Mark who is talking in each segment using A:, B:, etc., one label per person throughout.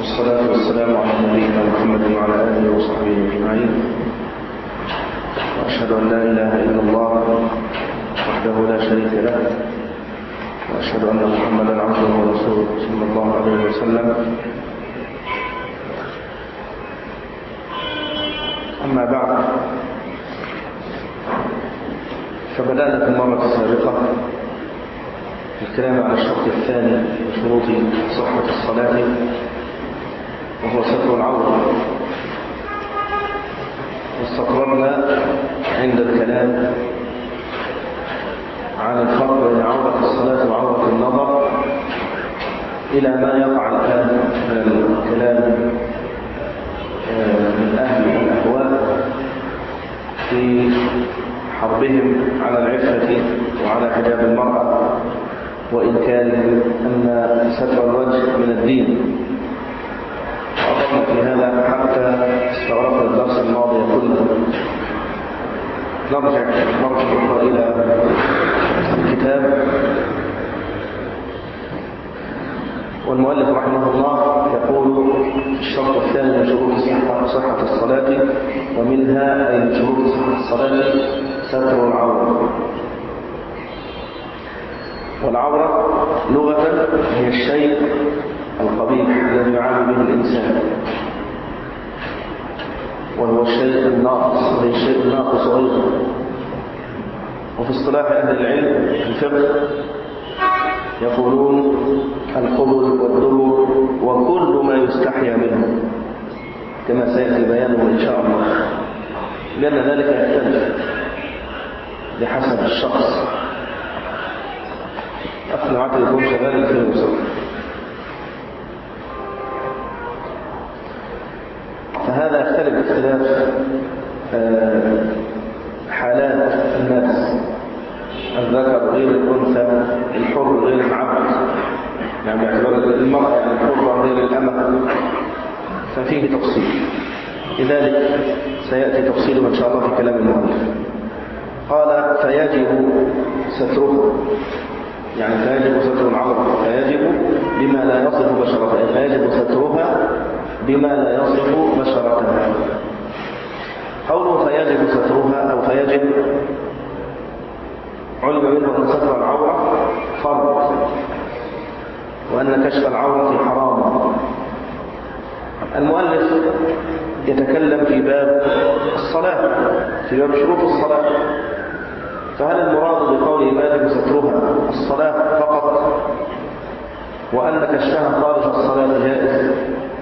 A: والصلاة والسلام على نبينا محمد وعلى آله وصحبه أجمعين وأشهد أن لا إله إلا الله وحده لا شريك له وأشهد أن محمدا عبده ورسوله صلى الله عليه وسلم أما بعد فبدأنا في المرة السابقة الكلام عن الشرط الثاني من شروط صحة الصلاة وهو ستر العورة واستطردنا عند الكلام عن الفرق بين عورة الصلاة وعورة النظر إلى ما يقع الآن من الكلام من أهل الأهواء في حربهم على العفة وعلى حجاب المرأة وإنكارهم أن ستر الوجه من الدين وأطلنا في هذا حتى استغرقنا الدرس الماضي كله نرجع مرة أخرى إلى الكتاب والمؤلف رحمه الله يقول الشرط الثاني من شروط صحة, صحة الصلاة ومنها أي من شروط صحة الصلاة ستر العورة والعورة لغة هي الشيء القبيح الذي يعاني به الإنسان وهو الشيء الناقص وهي الشيء الناقص أيضا وفي اصطلاح أهل العلم في الفقه يقولون القبل والدبر وكل ما يستحيا منه كما سيأتي بيانه إن شاء الله لأن ذلك يختلف بحسب الشخص أخذ معك يكون شغال في المسوق فهذا يختلف باختلاف حالات الناس الذكر غير الأنثى الحر غير العبد يعني باعتبار المرأة يعني الحرة غير الأمة ففيه تفصيل لذلك سيأتي تفصيله إن شاء الله في كلام المؤلف قال فيجب ستره يعني فيجب ستر العورة فيجب بما لا يصف بشرتها فيجب سترها بما لا يصف بشرتها قوله فيجب سترها أو فيجب علم منه أن ستر العورة فرض وأن كشف العورة حرام المؤلف يتكلم في باب الصلاة في باب شروط الصلاة فهل المراد بقوله يجب سترها الصلاة فقط وأن كشفها خارج الصلاة جائز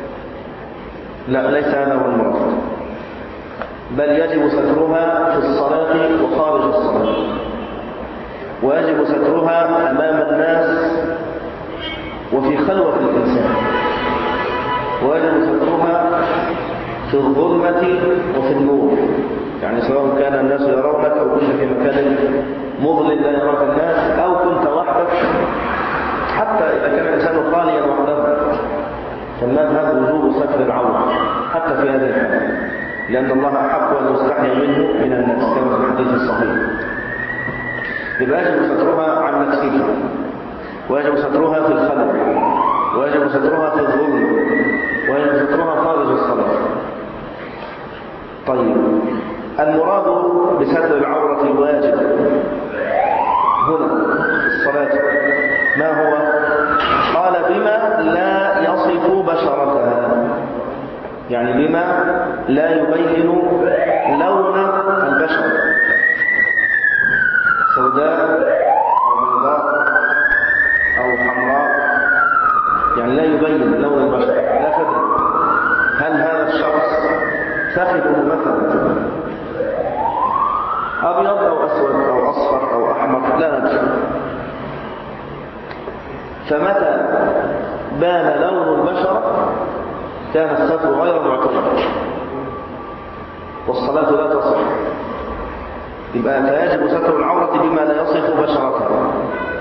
A: لا ليس هذا هو المراد بل يجب سترها في الصلاة وخارج الصلاة ويجب سترها أمام الناس وفي خلوة الإنسان ويجب سترها في الظلمة وفي النور يعني سواء كان الناس يرونك أو كنت في مكان مظلم لا يراك الناس أو كنت وحدك حتى إذا كان الإنسان خاليا وحده فالمذهب وجوب ستر العورة حتى في هذه الحالة لأن الله أحب أن يستحيا منه من الناس كما في الحديث الصحيح يبقى يجب سترها عن نفسها ويجب سترها في الخلق ويجب سترها في الظلم ويجب سترها خارج الصلاة طيب المراد بستر العورة الواجب هنا في الصلاة ما هو قال بما لا يصف بشرتها يعني بما لا يبين لون البشر سوداء أو بيضاء أو حمراء يعني لا يبين لون البشر لا تدري هل هذا الشخص فخذه مثلا أبيض أو أسود أو أصفر أو أحمر لا ندري فمتى بان لون البشرة كان الستر غير معتبر والصلاة لا تصح يبقى فيجب ستر العورة بما لا يصف بشرتها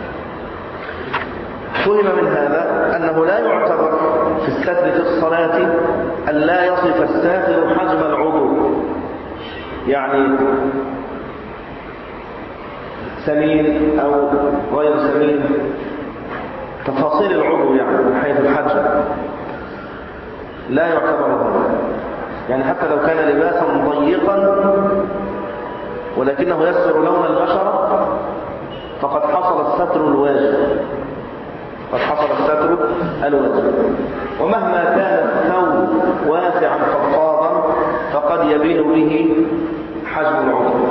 A: فهم من هذا أنه لا يعتبر في الستر في الصلاة أن لا يصف الساتر حجم العضو يعني سمين أو غير سمين تفاصيل العضو يعني من حيث الحجم لا يعتبر هذا يعني حتى لو كان لباسا ضيقا ولكنه يستر لون البشرة فقد حصل الستر الواجب قد حصل الستر الواجب ومهما كان الثوب واسعا فضفاضا فقد يبين به حجم العضو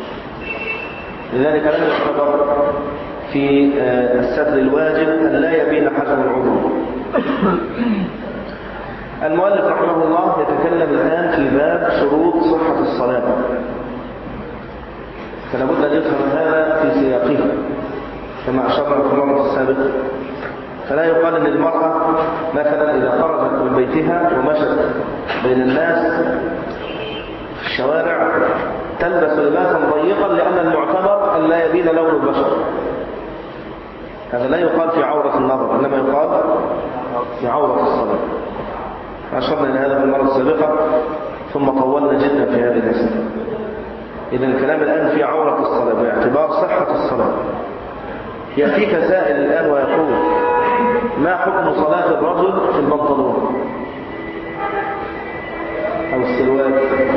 A: لذلك لم يعتبر في الستر الواجب أن لا يبين حجم العضو المؤلف رحمه الله يتكلم الآن في باب شروط صحة الصلاة فلا بد أن يفهم هذا في سياقه كما أشرنا في المرة السابقة فلا يقال أن المرأة مثلا إذا خرجت من بيتها ومشت بين الناس في الشوارع تلبس لباسا ضيقا لأن المعتبر أن لا يبين لون البشر هذا لا يقال في عورة النظر إنما يقال في عورة الصلاة أشرنا إلى هذا في المرة السابقة ثم طولنا جدا في هذه المسألة إذا الكلام الآن في عورة الصلاة باعتبار صحة الصلاة يأتيك سائل الآن ويقول ما حكم صلاة الرجل في البنطلون أو السروال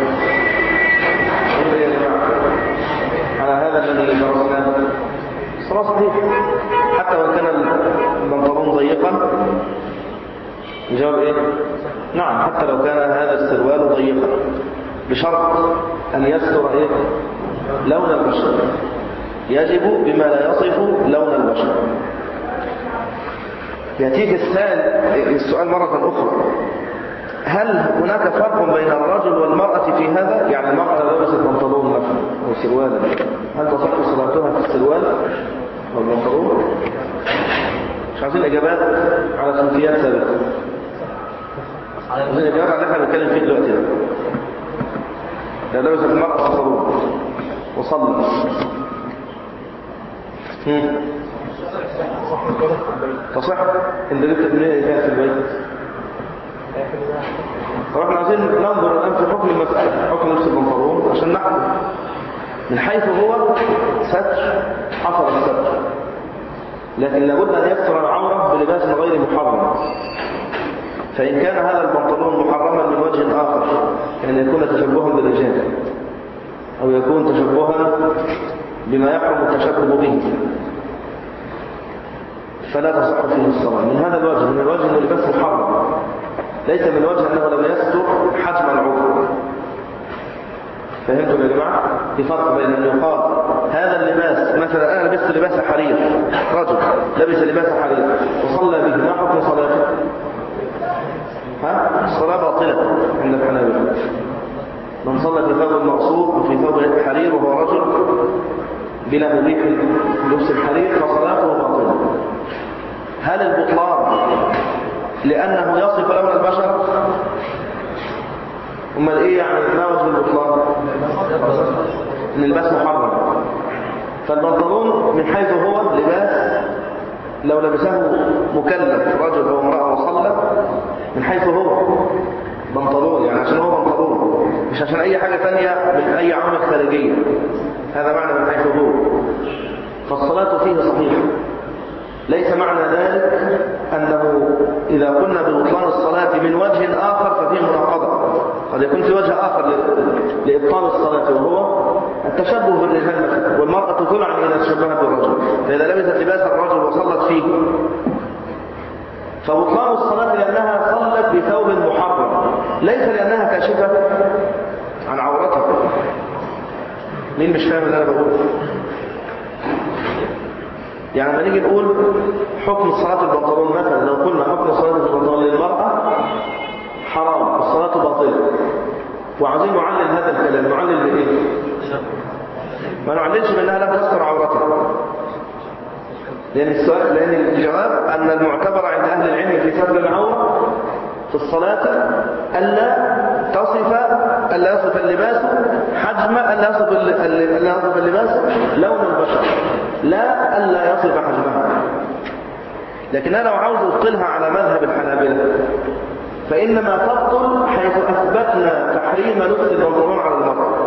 A: كيف يا جماعة على هذا الذي درسناه الصلاة صحيحة حتى وإن كان البنطلون ضيقا الجواب إيه؟ نعم حتى لو كان هذا السروال ضيقا بشرط أن يستر إيه؟ لون البشر يجب بما لا يصف لون البشر يأتيك السائل السؤال مرة أخرى هل هناك فرق بين الرجل والمرأة في هذا؟ يعني المرأة لو لبست بنطلون مثلا أو سروالا هل تصح صلاتها في السروال أو البنطلون؟ مش عايزين إجابات على سلفيات سابقة عايزين إجابات على اللي احنا بنتكلم فيه دلوقتي لو لبست المرأة بنطلون وصلت تصح انت جبت منين ايه في البيت طب احنا عايزين ننظر الان في حكم المساله حكم لبس البنطلون عشان نحكم من حيث هو ستر حصل الستر لكن لابد ان يستر العوره بلباس غير محرم فان كان هذا البنطلون محرما من وجه اخر كان يكون تشبها بالرجال او يكون تشبها بما يحرم التشبه به فلا تصح فيه الصلاة من هذا الوجه من الوجه أنه لباس محرم ليس من وجه أنه لم يستر حجم العضو فهمتم يا جماعة؟ في فرق بين أن يقال هذا اللباس مثلا أنا لبست لباس حرير رجل لبس لباس حرير وصلى به ما حكم صلاته؟ ها؟ الصلاة باطلة عند الحنابلة من صلى في ثوب مقصور وفي ثوب حرير وهو رجل بلا مبيح لبس الحرير فصلاته باطلة هل البطلان لأنه يصف لون البشر امال ايه يعني ما وجه البطلان ان اللباس محرم فالبنطلون من حيث هو لباس لو لبسه مكلف رجل او امرأة وصلى من حيث هو بنطلون يعني عشان هو بنطلون مش عشان اي حاجة تانية من اي عوامل خارجية هذا معنى من حيث هو فالصلاة فيه صحيحة ليس معنى ذلك أنه إذا قلنا ببطلان الصلاة من وجه آخر ففيه مناقضة قد يكون في وجه آخر لإبطال الصلاة وهو التشبه بالرجال مثلا والمرأة تلعن إذا تشبهت بالرجل فإذا لبست لباس الرجل وصلت فيه فبطلان الصلاة لأنها صلت بثوب محرم ليس لأنها كاشفة عن عورتها مين مش فاهم اللي أنا بقوله يعني لما نيجي نقول حكم صلاة البنطلون مثلا لو قلنا حكم صلاة البنطلون للمرأة حرام الصلاة باطلة وعايزين نعلل هذا الكلام نعلل بإيه؟ ما نعللش بأنها لم تستر عورتها لأن السؤال لأن الجواب أن المعتبر عند أهل العلم في ستر العورة في الصلاة ألا تصف ألا يصف اللباس حجم ألا يصف ألا يصف اللباس لون البشر لا ألا يصف حجمها لكن أنا لو عاوز أبطلها على مذهب الحنابلة فإنما تبطل حيث أثبتنا تحريم لبس البنطلون على المرأة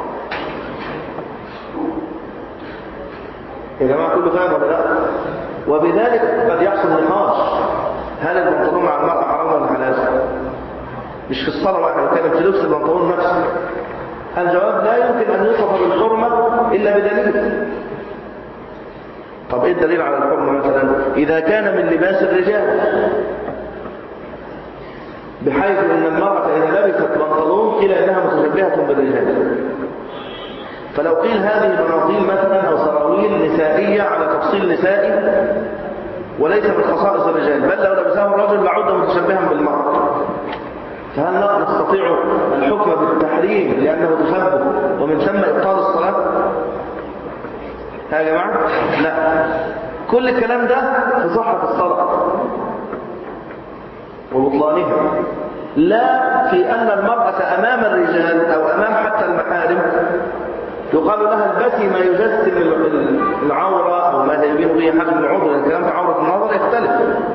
A: يا جماعة كله فاهم ولا لا وبذلك قد يحصل نقاش هل البنطلون مع المرأة حرام ولا حلال مش في الصلاة واحد بتكلم في لبس البنطلون نفسه الجواب لا يمكن أن يوصف بالحرمة إلا بدليل طب إيه الدليل على الحرمة مثلا إذا كان من لباس الرجال بحيث أن المرأة إذا لبست بنطلون قيل إنها متشبهة بالرجال فلو قيل هذه بناطيل مثلا أو سراويل نسائية على تفصيل نسائي وليس من خصائص الرجال بل لو لبسه الرجل لعد متشبها بالمرأة فهل نستطيع الحكم بالتحريم لأنه تشبه ومن ثم إبطال الصلاة ها يا جماعة لا كل الكلام ده في صحة الصلاة وبطلانها لا في أن المرأة أمام الرجال أو أمام حتى المحارم يقال لها البسي ما يجسم العورة أو ما يبين به حجم العضو لأن الكلام في عورة النظر يختلف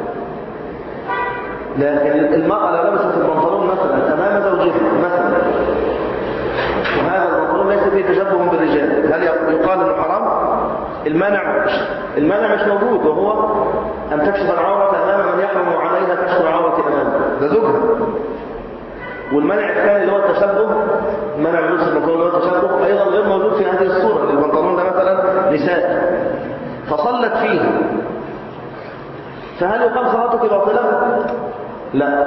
A: لكن المرأة لو لبست البنطلون مثلا أمام زوجها مثلا وهذا البنطلون ليس فيه تشبه بالرجال هل يقال انه حرام؟ المانع مش المانع مش موجود وهو أن تكشف العورة أمام من يحرم عليها كشف العورة أمامه ده زوجها والمنع الثاني اللي هو التشبه منع لبس البنطلون اللي هو التشبه ايضا غير موجود في هذه الصوره لأن البنطلون ده مثلا نساء فصلت فيه فهل يقال صلاتك باطله لا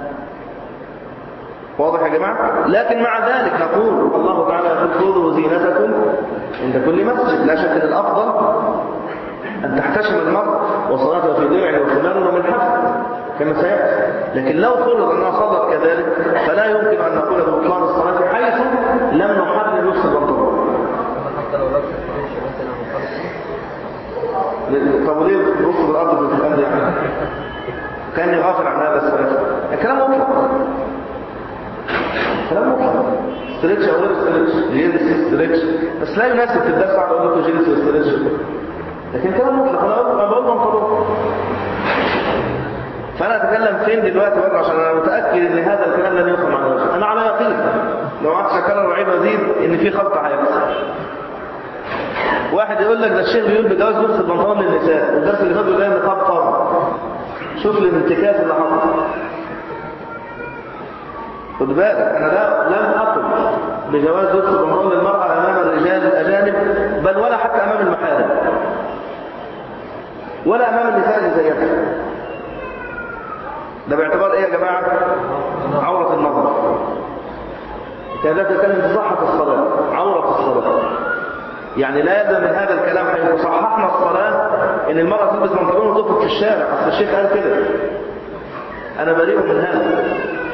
A: واضح يا جماعه لكن مع ذلك نقول الله تعالى يقول خذوا زينتكم عند كل مسجد لا شك ان الافضل ان تحتشم المرء وصلاتها في درع وخمار ومن حفظ كما سيأتي لكن لو فرض أنها صلت كذلك فلا يمكن أن نقول ببطلان الصلاة حيث لم نحرم لبس البنطلون
B: حتى لو لبس الفريش مثلا
A: طب وليه بص بالأرض في الأرض يعني كاني غافل عن هذا السؤال الكلام مطلق كلام مطلق ستريتش او غير ستريتش جينس ستريتش بس لا يناسب في الدرس اقعد اقول لكم جينس وستريتش كلام كلام مطلق انا بقول انا بقول بنطلون فانا اتكلم فين دلوقتي برضه عشان انا متاكد ان هذا الكلام لن يفهم عن وجه انا على يقين لو قعدت اكرر وعيد وازيد ان في خطا هيحصل واحد يقول لك ده الشيخ بيقول بجواز لبس البنطلون للنساء والدرس اللي فات بيقول لنا نقاب فرض شوف لي الانتكاس اللي حصل خد بالك انا لا لم اقل بجواز لبس البنطلون للمراه امام الرجال الاجانب بل ولا حتى امام المحارم ولا امام النساء اللي زيها ده باعتبار ايه يا جماعه عوره النظر كان ده تتكلم في صحه الصلاه عوره الصلاه يعني لا يلزم من هذا الكلام حيث صححنا الصلاه ان المراه تلبس بنطلون وتخرج في الشارع اصل الشيخ قال كده انا بريء من هذا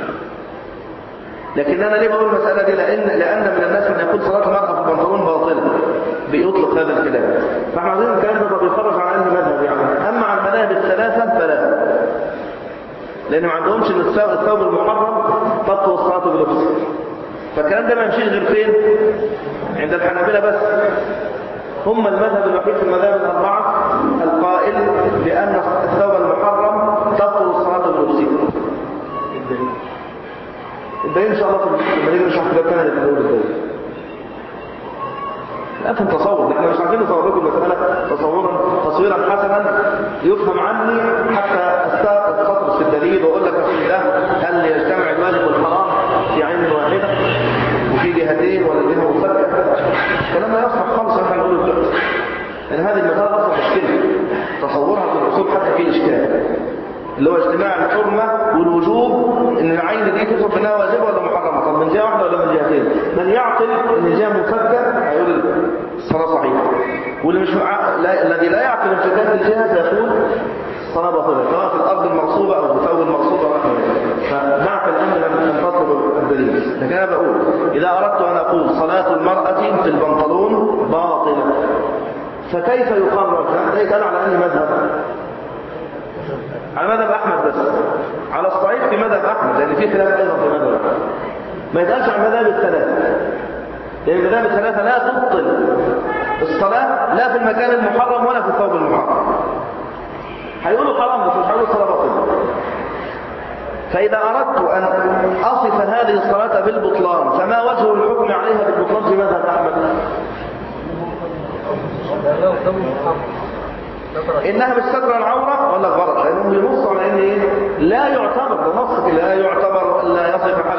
A: لكن انا ليه بقول المساله دي لان لان من الناس من يقول صلاه المراه في البنطلون باطله بيطلق هذا الكلام فاحنا عايزين الكلام ده بيخرج عن انهي مذهب يعني اما عن المذاهب الثلاثه فلا لان ما عندهمش ان الثوب المحرم تبطل الصلاه بلبسه فالكلام ده ما يمشيش غير فين عند الحنابلة بس هم المذهب الوحيد في المذاهب الأربعة القائل بأن الثوب المحرم تبطل الصلاة بلبسه الدليل إن شاء الله في المدينة مش هحكي لك أنا اللي بنقول الدليل أفهم تصور احنا مش عارفين نصور لكم المسألة تصورا تصويرا حسنا يفهم عني حتى استطرس في الدليل واقول لك بسم الله هل يجتمع الواجب والحرام في عين واحدة وفي جهتين ولا جهة مفكة الكلام لا يصلح خالص احنا نقول دلوقتي لأن هذه المسألة أصلا مشكلة تصورها في الأصول حتى في إشكال اللي هو اجتماع الحرمة والوجوب ان العين دي تصف انها واجبة ولا محرمة طب من جهة واحدة ولا من جهتين من يعقل ان الجهة مفكة هيقول الصلاة صحيحة واللي مش مع... لا... الذي لا يعقل انفكاك الجهة سيقول الصلاة باطلة سواء في الأرض المغصوبة أو في ثوب المغصوبة ونحو ذلك فنعقل أن لم تطلب الدليل لكن أنا بقول إذا أردت أن أقول صلاة المرأة في البنطلون باطلة فكيف يقام رجل ده يتقال على أي مذهب على مذهب أحمد بس على الصعيد في مذهب أحمد لأن في خلاف أيضا في مذهب أحمد ما يتقالش عن مذاهب الثلاثة لأن المذاهب الثلاثة لا تبطل الصلاة لا في المكان المحرم ولا في الثوب المحرم هيقولوا حرام بس مش هيقولوا الصلاة باطلة فإذا أردت أن أصف هذه الصلاة بالبطلان فما وجه الحكم عليها بالبطلان في مذهب أحمد إنها بالستر العورة ولا غلط لأنهم ينصوا على إن إيه؟ لا يعتبر ده نص لا يعتبر لا يصف حاجة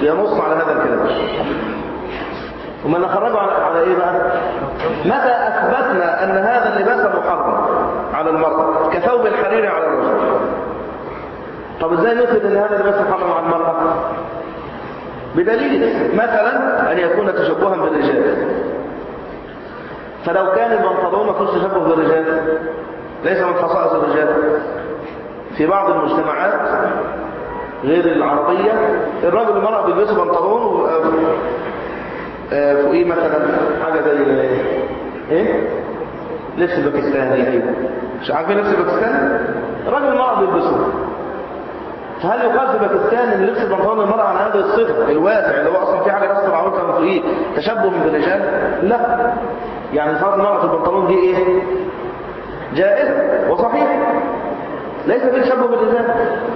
A: ينص على هذا الكلام وما نخرجه على, على ايه بقى متى اثبتنا ان هذا اللباس محرم على المرأة كثوب الحرير على الرجل طب ازاي نثبت ان هذا اللباس محرم على المرأة بدليل مثلا ان يكون تشبها بالرجال فلو كان البنطلون ما فيهوش تشبه بالرجال ليس من خصائص الرجال في بعض المجتمعات غير العربية الرجل والمرأة بيلبسوا بنطلون و... آه، فوقيه مثلا حاجة زي ايه لبس باكستاني ايوه مش عارفين لبس باكستاني الراجل والمرأة بيلبسوه فهل يقال في باكستان ان لبس البنطلون المرأة عن هذه الصفة الواسع اللي هو اصلا في حاجة تستر عورتها من فوقيه تشبه بالرجال لا يعني صارت المرأة في البنطلون دي ايه جائز وصحيح ليس في تشبه بالرجال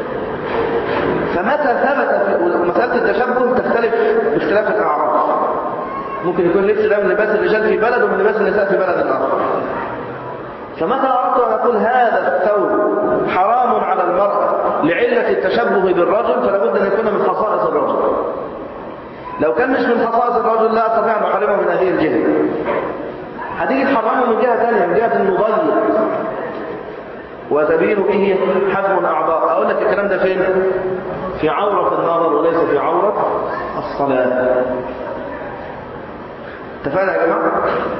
A: فمتى ثبت في مسألة التشبه تختلف باختلاف الأعراف ممكن يكون لبس ده من لباس الرجال في بلد ومن لباس النساء في بلد آخر فمتى أردت أن أقول هذا الثوب حرام على المرأة لعلة التشبه بالرجل فلا بد أن يكون من خصائص الرجل لو كان مش من خصائص الرجل لا أستطيع أن أحرمه من هذه الجهة هتيجي تحرمه من جهة ثانية من جهة أنه ضيق وتبين به حجم الأعضاء أقول لك الكلام ده فين في عورة النظر وليس في عورة الصلاة اتفقنا يا جماعة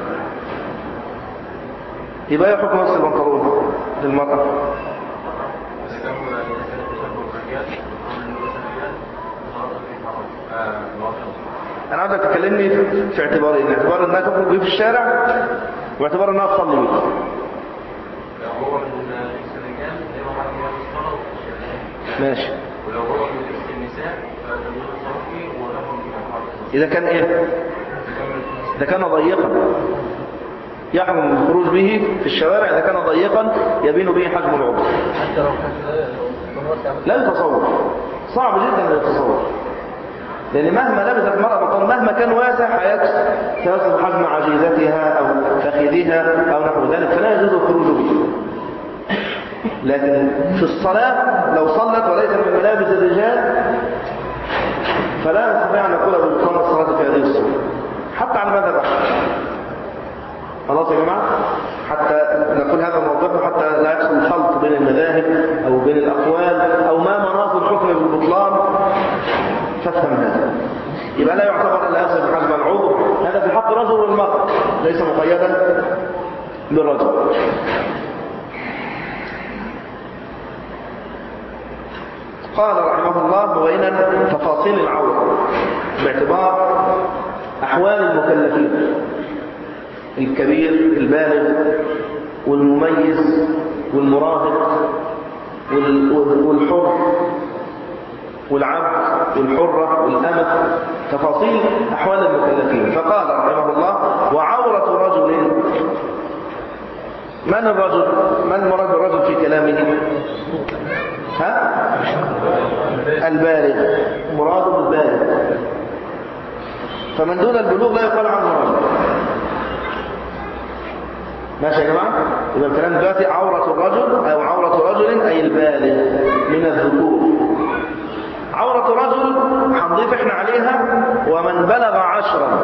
A: يبقى ايه حكم نص البنطلون للمرأة انا عاوزك تكلمني في اعتبارين اعتبار انها تخرج بيه في الشارع واعتبار انها تصلي بيه
C: لو هو من لبس الرجال يبقى حرام يلبس الصلاة والشيء.
A: ماشي
C: ولو هو من لبس النساء فيجوز الصلاة فيه ولهم فيه حرام
A: اذا كان ايه اذا كان ضيقا يحرم الخروج به في الشوارع اذا كان ضيقا يبين به حجم العضو
B: حتى لو كان يكون واسع
A: لا يتصور صعب جدا ان يتصور لان مهما لبست المرأة بطل مهما كان واسع حيكس سيصل حجم عجيزتها او فخذها او نحو ذلك فلا يجوز الخروج به لكن في الصلاة لو صلت وليس من ملابس الرجال فلا نستطيع ان نقول ببطلان الصلاة في هذه الصورة حتى على ماذا بحث خلاص يا جماعة حتى نقول هذا موضوع حتى لا يحصل الخلط بين المذاهب أو بين الأقوال أو ما مناط الحكم بالبطلان فافهم هذا يبقى لا يعتبر أن لا يصل حجم العضو هذا في حق الرجل والمرأة ليس مقيدا بالرجل قال رحمه الله مبينا تفاصيل العورة باعتبار أحوال المكلفين الكبير البالغ والمميز والمراهق وال- وال- والحر والعبد والحرة والأمة تفاصيل أحوال المكلفين فقال رحمه الله وعورة رجل من الرجل من مراد الرجل في كلامه ها البالغ مراد البالغ فمن دون البلوغ لا يقال عنه رجل ماشي يا جماعة يبقى الكلام دلوقتي عورة الرجل أو عورة رجل أي البالغ من الذكور عورة رجل هنضيف احنا عليها ومن بلغ عشرا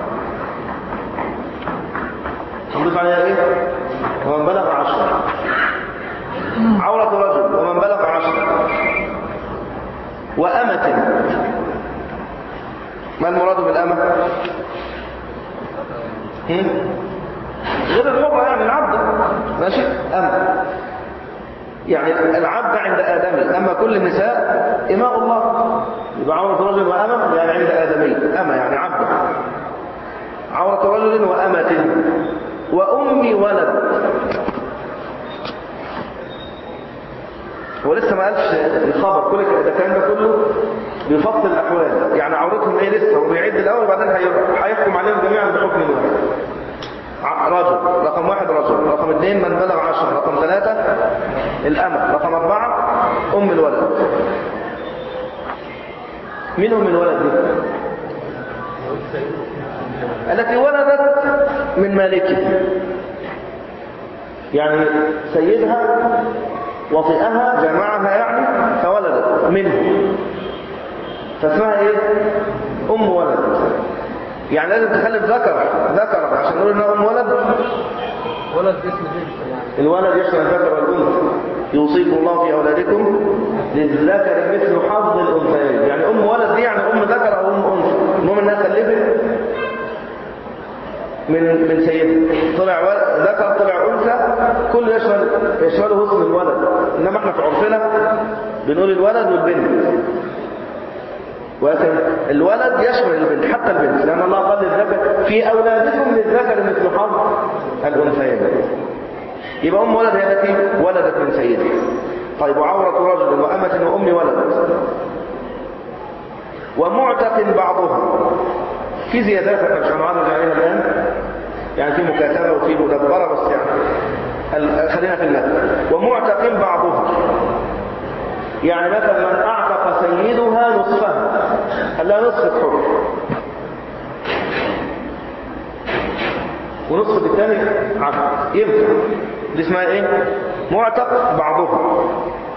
A: هنضيف عليها ايه ومن بلغ عشرا عورة رجل ومن بلغ عشرا وأمة ما المراد بالأمة هم؟ غير الحرة يعني العبد ماشي أم يعني العبد عند آدمي أما كل النساء إماء الله يبقى عورة رجل وأمة يعني عند آدمي أما يعني عبد عورة رجل وأمة وأم ولد هو لسه ما قالش الخبر كل ده الكلام ده كله بيفصل الأحوال يعني عورتهم ايه لسه وبيعد الأول وبعدين هي- هيحكم عليهم جميعا بحكم واحد ع- رجل رقم واحد رجل رقم اثنين من بلغ عشر رقم ثلاثة الأمة رقم أربعة أم الولد مين أم الولد دي التي ولدت من مالكه يعني سيدها وطئها جمعها يعني فولدت منه فاسمها ايه ام ولد يعني لازم تخلف ذكر ذكر عشان نقول انها ام ولد
B: ولد اسم بنت يعني
A: الولد يشمل الذكر والانثى يوصيكم الله في اولادكم للذكر مثل حظ الانثيين يعني ام ولد دي يعني ام ذكر او ام انثى المهم انها خلفت من من سيدها طلع ول- ذكر طلع انثى كل يشمل يشمله اسم الولد انما احنا في عرفنا بنقول الولد والبنت ولكن الولد يشمل البنت حتى البنت لان الله قال للذكر في اولادكم للذكر مثل حظ الانثيين يبقى ام ولد هي التي ولدت من سيدها طيب وعورة رجل وأمة وأم ولد ومعتق بعضها في زيادات احنا مش هنعرض عليها الآن يعني في مكاتبة وفي مدبرة بس يعني ال- خلينا في المثل ومعتق بعضها يعني مثلا من أعتق سيدها نصفها خلاها نصف حر ونصف الثاني عبد ينفع دي اسمها ايه معتق بعضها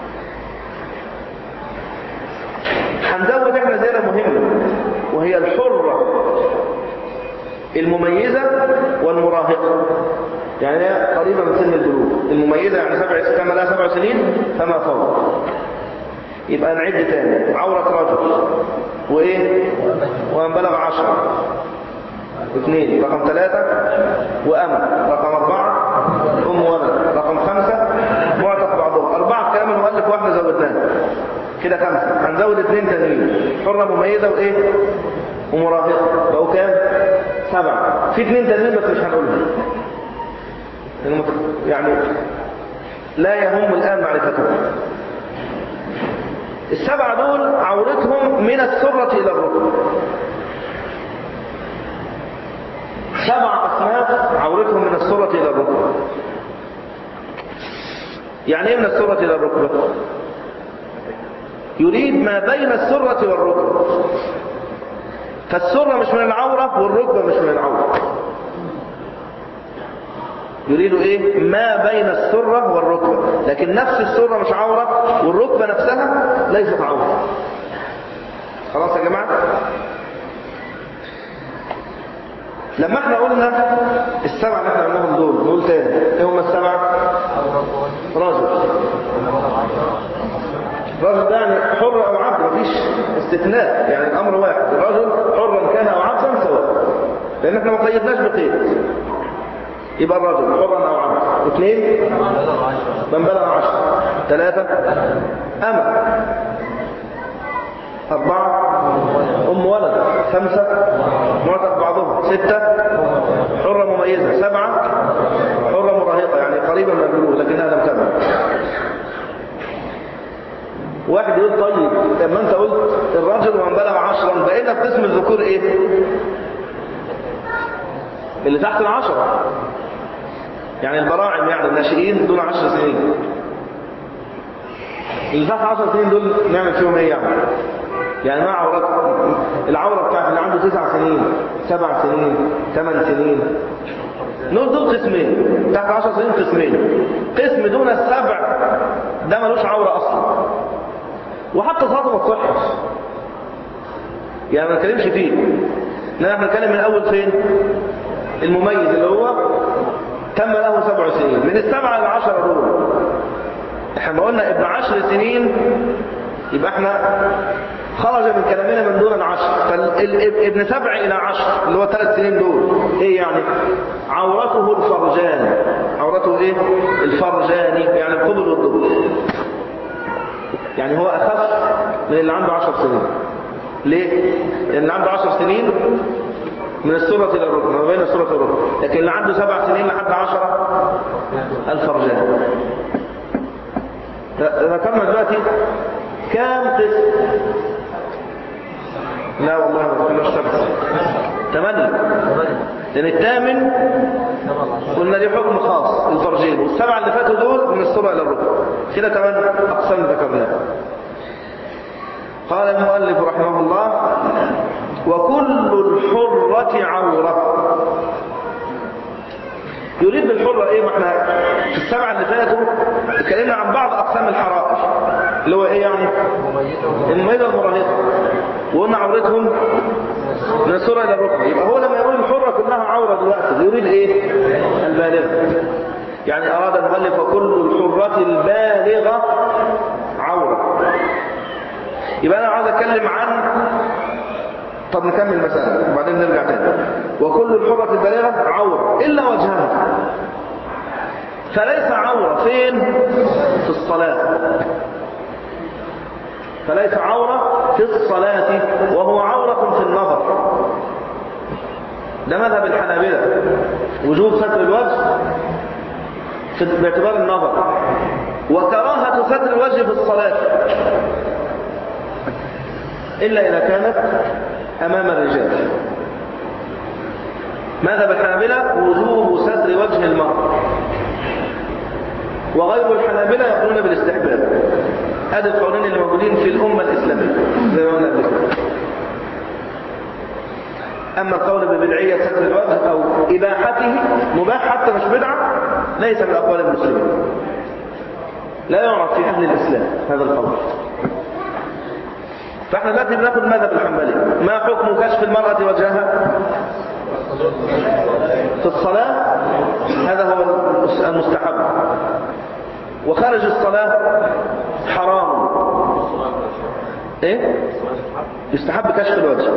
A: هنزود احنا زيادة مهمة وهي الحرة المميزة والمراهقة يعني هي قريبة من سن البلوغ المميزة يعني سبع كما لها سبع سنين فما فوق يبقى نعد تاني عورة رجل وإيه ومن بلغ عشرة اثنين رقم ثلاثة وأم رقم أربعة أم ولد رقم خمسة معتق بعضهم أربعة كلام المؤلف واحنا زودناه كده خمسة هنزود اثنين تانيين حرة مميزة وإيه ومراهقة بقوا كام سبعة في اثنين تانيين بس مش هنقولهم لأنه مت- يعني لا يهم الآن معرفتهم السبعة دول عورتهم من السرة إلى الركبة سبع أصناف عورتهم من السرة إلى الركبة يعني إيه من السرة إلى الركبة يريد ما بين السرة والركبة فالسرة مش من العورة والركبة مش من العورة يريد ايه ما بين السرة والركبة لكن نفس السرة مش عورة والركبة نفسها ليست عورة خلاص يا جماعة لما احنا قلنا السبعة اللي احنا قلناهم دول نقول تاني ايه هم السبعة رجل رجل ده يعني حر او عبد مفيش استثناء يعني الامر واحد الرجل حرا كان او عبدا سواء لان احنا ما قيدناش بقيد يبقى الرجل حرا او عبدا اثنين من بلغ عشر ثلاثة أمة أربعة أم ولد خمسة معتق بعضهم ستة حرة مميزة سبعة حرة مراهقة يعني قريبة من البلوغ لكنها لم تبلغ واحد يقول طيب لما انت قلت الرجل ومن بلغ عشرا بقينا في قسم الذكور ايه اللي تحت العشرة يعني البراعم يعني الناشئين دول عشر سنين اللي تحت عشر سنين دول نعمل فيهم ايه يعني يعني ما عورات العورة بتاعت اللي عنده تسع سنين سبع سنين ثمان سنين دول دول قسمين تحت عشر سنين قسمين قسم دون السبع ده ملوش عورة اصلا وحتى صلاته ما تصحش يعني ما نتكلمش فيه لا احنا نتكلم من اول فين المميز اللي هو تم له سبع سنين من السبعة للعشرة دول احنا ما قلنا ابن عشر سنين يبقى احنا خرج من كلامنا من دون العشر فابن سبع الى عشر اللي هو ثلاث سنين دول ايه يعني عورته الفرجان عورته ايه الفرجاني يعني القبل والدبر يعني هو اخف من اللي عنده عشر سنين ليه لان اللي عنده عشر سنين من السورة إلى الركن ما بين السورة والركن لكن اللي عنده سبع سنين لحد عشرة الفرجان ذكرنا دلوقتي كام قسم لا والله ما ذكرناش سبعة ثمانية لأن الثامن قلنا ليه حكم خاص الفرجين والسبعة اللي فاتوا دول من السورة إلى الركن كده كمان أقسام ذكرناها قال المؤلف رحمه الله وكل الحرة عورة يريد بالحرة ايه ما احنا في السبعة اللي فاتوا اتكلمنا عن بعض اقسام الحرائر اللي هو ايه يعني المميزة المراهقة وقلنا عورتهم من السرة إلى الركبة يبقى هو لما يقول الحرة كلها عورة دلوقتي يريد ايه البالغة يعني أراد المؤلف وكل الحرة البالغة عورة يبقى أنا عاوز أتكلم عن طب نكمل المسألة وبعدين نرجع تاني وكل الحرة البالغة عورة إلا وجهها فليس عورة فين في الصلاة فليس عورة في الصلاة وهو عورة في النظر ده مذهب الحنابلة وجوب ستر الوجه في- باعتبار النظر وكراهة ستر الوجه في الصلاة إلا إذا كانت أمام الرجال ماذا بالحنابلة وجوب ستر وجه المرء وغير الحنابلة يقولون بالاستحباب هذه القولين اللي موجودين في الأمة الإسلامية زي ما قلنا قبل كده أما القول ببدعية ستر الوجه أو إباحته مباح حتى مش بدعة ليس من أقوال المسلمين لا يعرف في أهل الإسلام هذا القول فاحنا دلوقتي بناخد مذهب الحنبلي ما حكم كشف المرأة وجهها في الصلاة هذا هو المستحب وخارج الصلاة حرام ايه يستحب كشف الوجه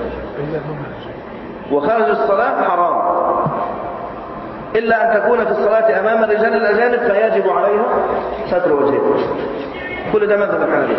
A: وخارج الصلاة حرام إلا أن تكون في الصلاة أمام الرجال الأجانب فيجب عليها ستر وجهها كل ده مذهب الحنابلة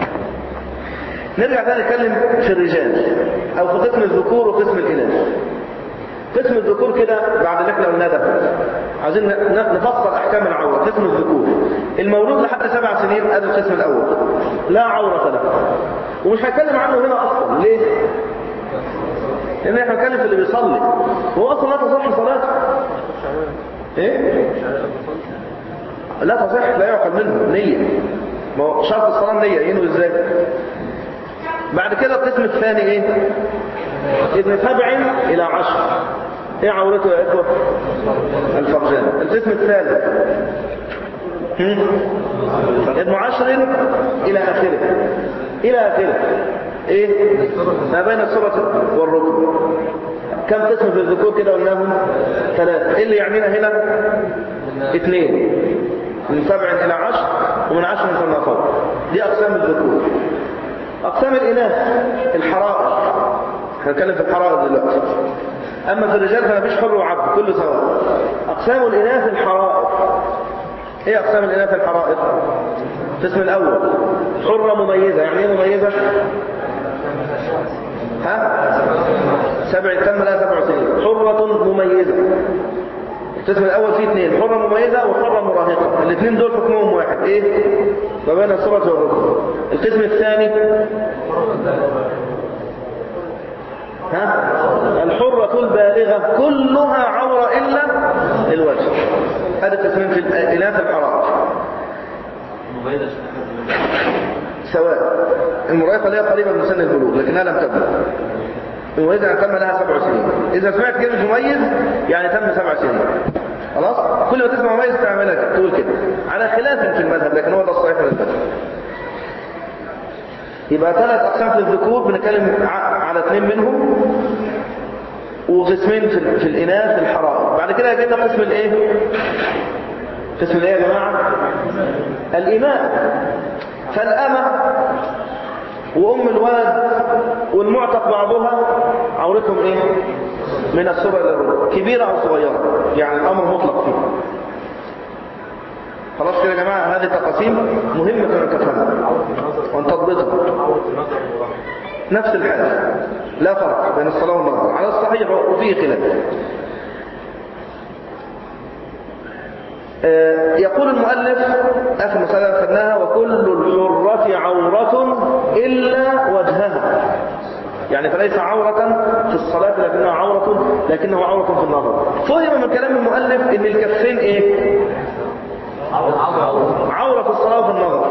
A: نرجع تاني نتكلم في الرجال أو في قسم الذكور وقسم الإناث قسم الذكور كده بعد اللي احنا قلناه ده عايزين ن- نفصل احكام العوره قسم الذكور المولود لحد سبع سنين ادي القسم الاول لا عوره له ومش هنتكلم عنه هنا اصلا ليه لان احنا هنتكلم في اللي بيصلي هو اصلا لا تصح صلاته ايه لا تصح لا يعقل منه نيه ما هو شرط الصلاه نيه ينوي ازاي بعد كده القسم الثاني ايه ابن سبع الى عشر ايه عورته يا اخوه الفرجان القسم الثالث هم؟ ابن عشر الى اخره الى اخره ايه ما بين الصبة والركب كم قسم في الذكور كده قلناهم ثلاثة ايه اللي يعنينا هنا اثنين من سبع الى عشر ومن عشر فما فوق دي اقسام الذكور أقسام الإناث الحرائر هنتكلم في الحرائر دلوقتي أما في الرجال فما فيش حر وعبد كله سواء أقسام الإناث الحرائر إيه أقسام الإناث الحرائر القسم الأول حرة مميزة يعني إيه مميزة ها سبع تم لها سبع سنين حرة مميزة القسم الأول فيه اثنين حرة مميزة وحرة مراهقة الاثنين دول حكمهم واحد ايه ما بين الصبة والركب القسم الثاني ها الحرة البالغة كلها عورة إلا الوجه هذا قسمين في الإناث الحرام
C: مبينة
A: سواء المراهقة لها قريبة من سن البلوغ لكنها لم تبلغ المميزة تم لها سبع سنين إذا سمعت كلمة مميز يعني تم سبع سنين خلاص كل ما تسمع مميز تعملها كده تقول كده على خلاف في المذهب لكن هو ده الصحيح من المذهب يبقى ثلاث أقسام في الذكور بنتكلم ع- على اثنين منهم وقسمين في, في الإناث الحرائر بعد كده جينا قسم الإيه؟ قسم الإيه يا جماعة؟ الإماء فالأمة وأم الولد والمعتق بعضها عورتهم إيه؟ من السرة إلى الركب كبيرة أو صغيرة يعني الأمر مطلق فيه خلاص كده يا جماعة هذه تقاسيم مهمة أن تفهمها وأن تضبطها نفس الحال لا فرق بين الصلاة والنظر على الصحيح وفيه خلاف آه، يقول المؤلف آخر مسألة أخذناها وكل الحرة عورة إلا وجهها يعني فليس عورة في الصلاة لكنها عورة لكنه عورة في النظر فهم من كلام المؤلف ان الكفين ايه عورة في الصلاة وفي النظر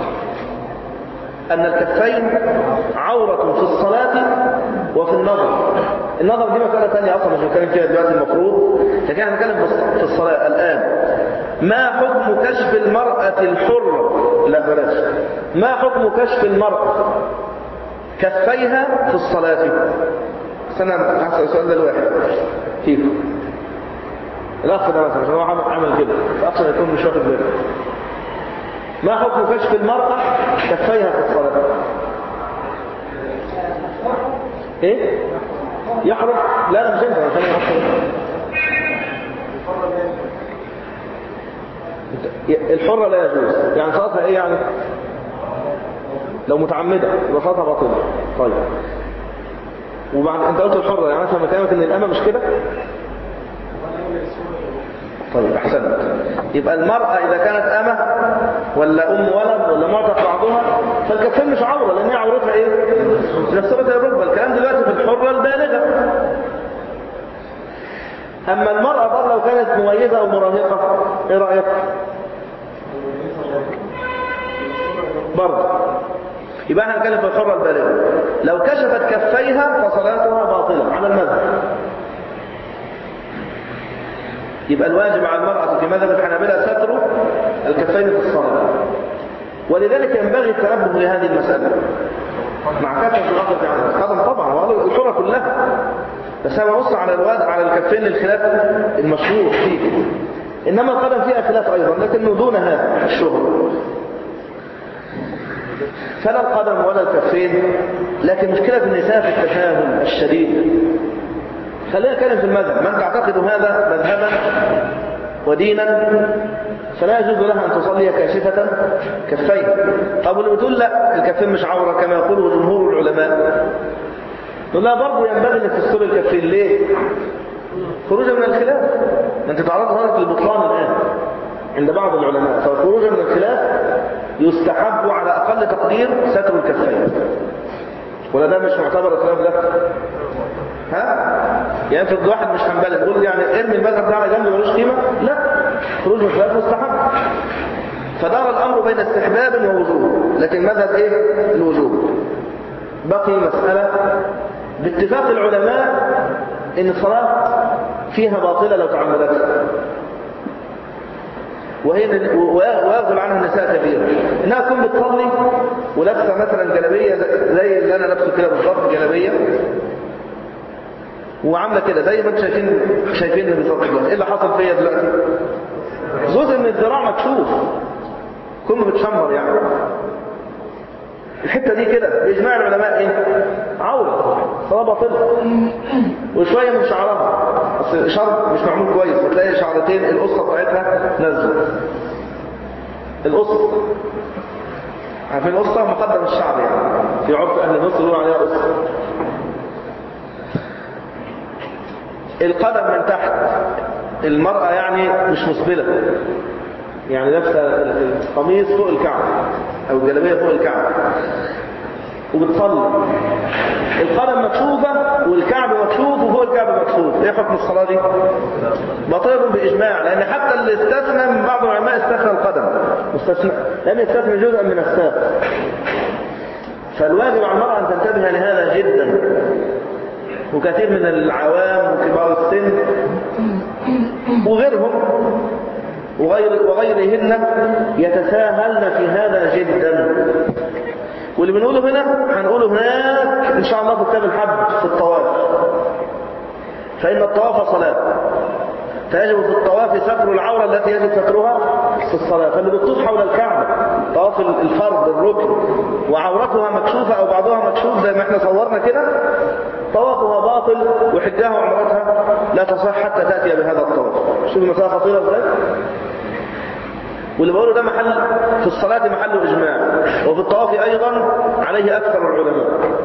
A: أن الكفين عورة في الصلاة وفي النظر النظر دي مسألة ثانية أصلا مش بنتكلم فيها دلوقتي المفروض لكن احنا بنتكلم في الصلاة الآن ما حكم كشف المرأة الحرة لا بلاش ما حكم كشف المرأة كفيها في الصلاة استنى هسأل السؤال ده لواحد فيكم الأخ ده مثلا عشان هو عمل عمل كده الأخ ده يكون مش واخد باله ما حكم كشف المرأة كفيها في الصلاة ايه يحرم لا لا مش انت عشان يحرم الحرة لا يجوز يعني صلاتها ايه يعني لو متعمدة يبقى صلاتها باطلة طيب وبعد انت قلت الحرة يعني افهم كلامك ان الامة مش كده طيب احسنت يبقى المرأة اذا كانت امة ولا ام ولد ولا معتق بعضها فالكفين مش عورة لان هي عورتها ايه نفسها الركبة الكلام دلوقتي في الحرة البالغة اما المرأة بقى لو كانت مميزة او مراهقة ايه رأيك برضه يبقى احنا نتكلم في الحرة البالغة لو كشفت كفيها فصلاتها باطلة على المذهب يبقى الواجب على المرأة في مذهب الحنابلة ستر الكفين في الصلاة ولذلك ينبغي التنبه لهذه المسألة مع كثرة الأخذ عن القدم طبعا وهذا الحرة كلها بس أنا ببص على الواد على الكفين للخلاف المشهور فيه إنما القدم فيها خلاف أيضا لكنه دون هذا الشهر فلا القدم ولا الكفين لكن مشكلة النساء في التساهل الشديد خلينا نتكلم في المذهب من تعتقد هذا مذهبا ودينا فلا يجوز لها أن تصلي كاشفة كفين طب اللي بتقول لا الكفين مش عورة كما يقوله جمهور العلماء نقول لها برضه ينبغي انك تستر الكفين ليه خروجا من الخلاف انت تعرض هنا للبطلان الآن عند بعض العلماء فخروجا من الخلاف يستحب على أقل تقدير ستر الكفين ولا ده مش معتبر الخلاف ده ها يعني افرض واحد مش حنبلي يقول يعني ارمي المذهب ده على جنب ملوش قيمه لا خروج من الخلاف مستحب فدار الامر بين استحباب ووجوب لكن مذهب ايه الوجوب بقي مساله باتفاق العلماء ان الصلاه فيها باطله لو تعمدتها وهي ويغفل عنها النساء كثيرا انها تكون بتصلي ولابسه مثلا جلابيه زي اللي انا لابسه كده بالظبط جلابيه وعامله كده زي ما انتم شايفين شايفين اللي بالظبط دلوقتي ايه اللي حصل فيا دلوقتي جزء من الذراع مكشوف كله بتشمر يعني الحته دي كده باجماع العلماء ايه عوره صلاه باطله وشويه من شعرها بس الشعر مش معمول كويس بتلاقي شعرتين القصه بتاعتها نازله القصه عارفين القصه مقدم الشعر يعني في عرف اهل مصر يقولوا عليها قصه القدم من تحت المرأة يعني مش مسبلة يعني لابسه القميص فوق الكعب او الجلابيه فوق الكعب وبتصلي القدم مكشوفه والكعب مكشوف وفوق الكعب مكشوف ايه حكم الصلاه دي باطل باجماع لان حتى اللي استثنى من بعض العلماء استثنى القدم مستثنى لان يستثنى جزءا من الساق فالواجب على المرأة أن تنتبه لهذا جدا وكثير من العوام وكبار السن وغيرهم وغير وغيرهن يتساهلن في هذا جدا واللي بنقوله هنا هنقوله هناك ان شاء الله في كتاب الحج في الطواف فإن الطواف صلاة فيجب في الطواف ستر العورة التي يجب سترها في الصلاة فاللي بتطوف حول الكعبة طواف الفرض الركن وعورتها مكشوفة أو بعضها مكشوف زي ما احنا صورنا كده طوافها باطل وحجها وعمرتها لا تصح حتى تأتي بهذا الطواف شوف المسألة خطيرة ازاي واللي بقوله ده محل في الصلاة محل إجماع وفي الطواف أيضا عليه أكثر العلماء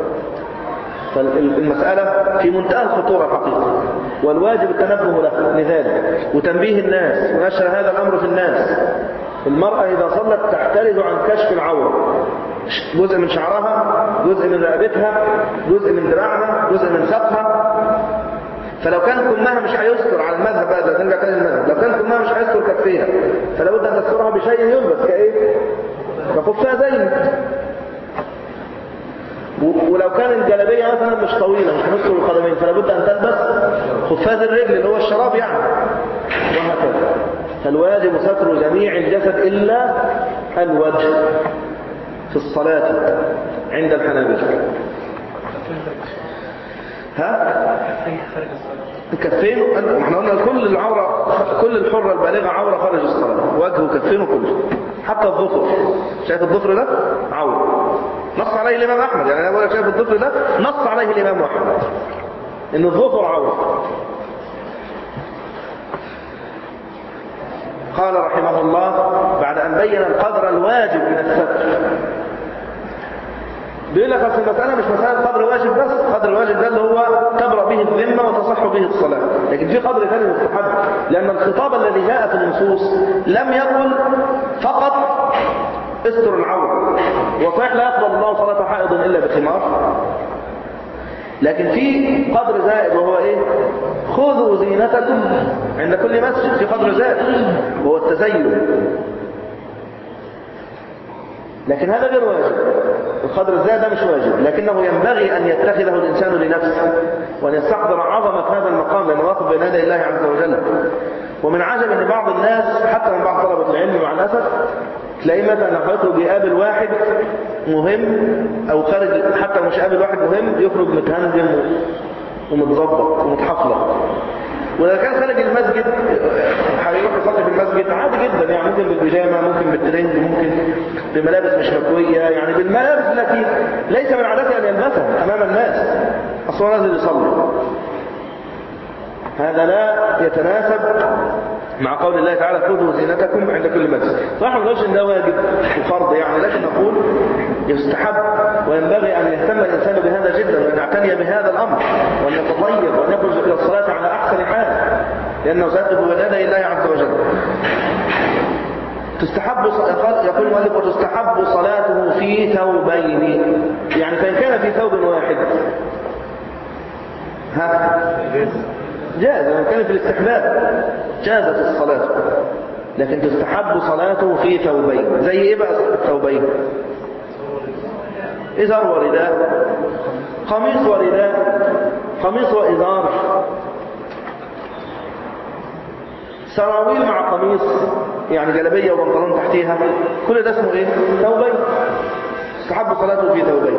A: فالمسألة في منتهى الخطورة الحقيقة والواجب التنبه له لذلك وتنبيه الناس ونشر هذا الأمر في الناس المرأة إذا صلت تحترز عن كشف العورة جزء من شعرها جزء من رقبتها جزء من دراعها جزء من سقها فلو كان كمها مش هيستر على المذهب بقى ده نرجع تاني المذهب لو كان كمها مش هيستر كفيها فلا بد ان تسترها بشيء يلبس كايه كخفها زين ولو كان الجلابيه مثلا مش طويله مش هنستر القدمين فلا بد ان تلبس خفاز الرجل اللي هو الشراب يعني وهكذا فالواجب ستر جميع الجسد الا الوجه في الصلاة عند الحنابلة ها الكفين احنا قلنا كل العورة كل الحرة البالغة عورة خارج الصلاة وجهه وكفينه كله حتى الظفر شايف الظفر ده عورة نص عليه الإمام أحمد يعني أنا بقول لك شايف الظفر ده نص عليه الإمام أحمد إن الظفر عورة قال رحمه الله بعد أن بين القدر الواجب من الستر بيقول لك اصل المسألة مش مسألة قدر واجب بس قدر الواجب ده اللي هو تبرأ به الذمة وتصح به الصلاة لكن في قدر ثاني مستحب لأن الخطاب الذي جاء في النصوص لم يقل فقط استر العورة وصحيح لا يقبل الله صلاة حائض إلا بخمار لكن في قدر زائد وهو ايه خذوا زينتكم عند كل مسجد في قدر زائد وهو التزين لكن هذا غير واجب القدر الزائد ده مش واجب لكنه ينبغي أن يتخذه الإنسان لنفسه وأن يستحضر عظمة هذا المقام لأنه واقف بين يدي الله عز وجل ومن عجب أن بعض الناس حتى من بعض طلبة العلم مع الأسف تلاقيه مثلا لو هيخرج يقابل واحد مهم أو خارج حتى لو مش قابل واحد مهم يخرج متهندم ومتظبط ومتحفلق وإذا كان خارج المسجد هيروح يصلي في المسجد عادي جدا يعني ممكن بالبيجامة ممكن بالترنج ممكن بملابس مش مكوية يعني بالملابس التي ليس من عادته أن يلبسها أمام الناس أصلا نازل يصلي هذا لا يتناسب مع قول الله تعالى خذوا زينتكم عند كل مسجد صح ما نقولش ان ده واجب وفرض يعني لكن نقول يستحب وينبغي ان يهتم الانسان بهذا جدا وان يعتني بهذا الامر وان يتطيب وان يخرج الى الصلاه على احسن حال لانه سيقف بين يدي الله عز وجل تستحب يقول المؤلف وتستحب صلاته في ثوبين يعني فان كان في ثوب واحد ها جاز لو كان في الاستحباب جازت الصلاة لكن تستحب صلاته في ثوبين زي ايه بقى الثوبين إزار ورداء قميص ورداء قميص وإزار سراويل مع قميص يعني جلبية وبنطلون تحتيها كل ده اسمه ايه ثوبين تستحب صلاته في ثوبين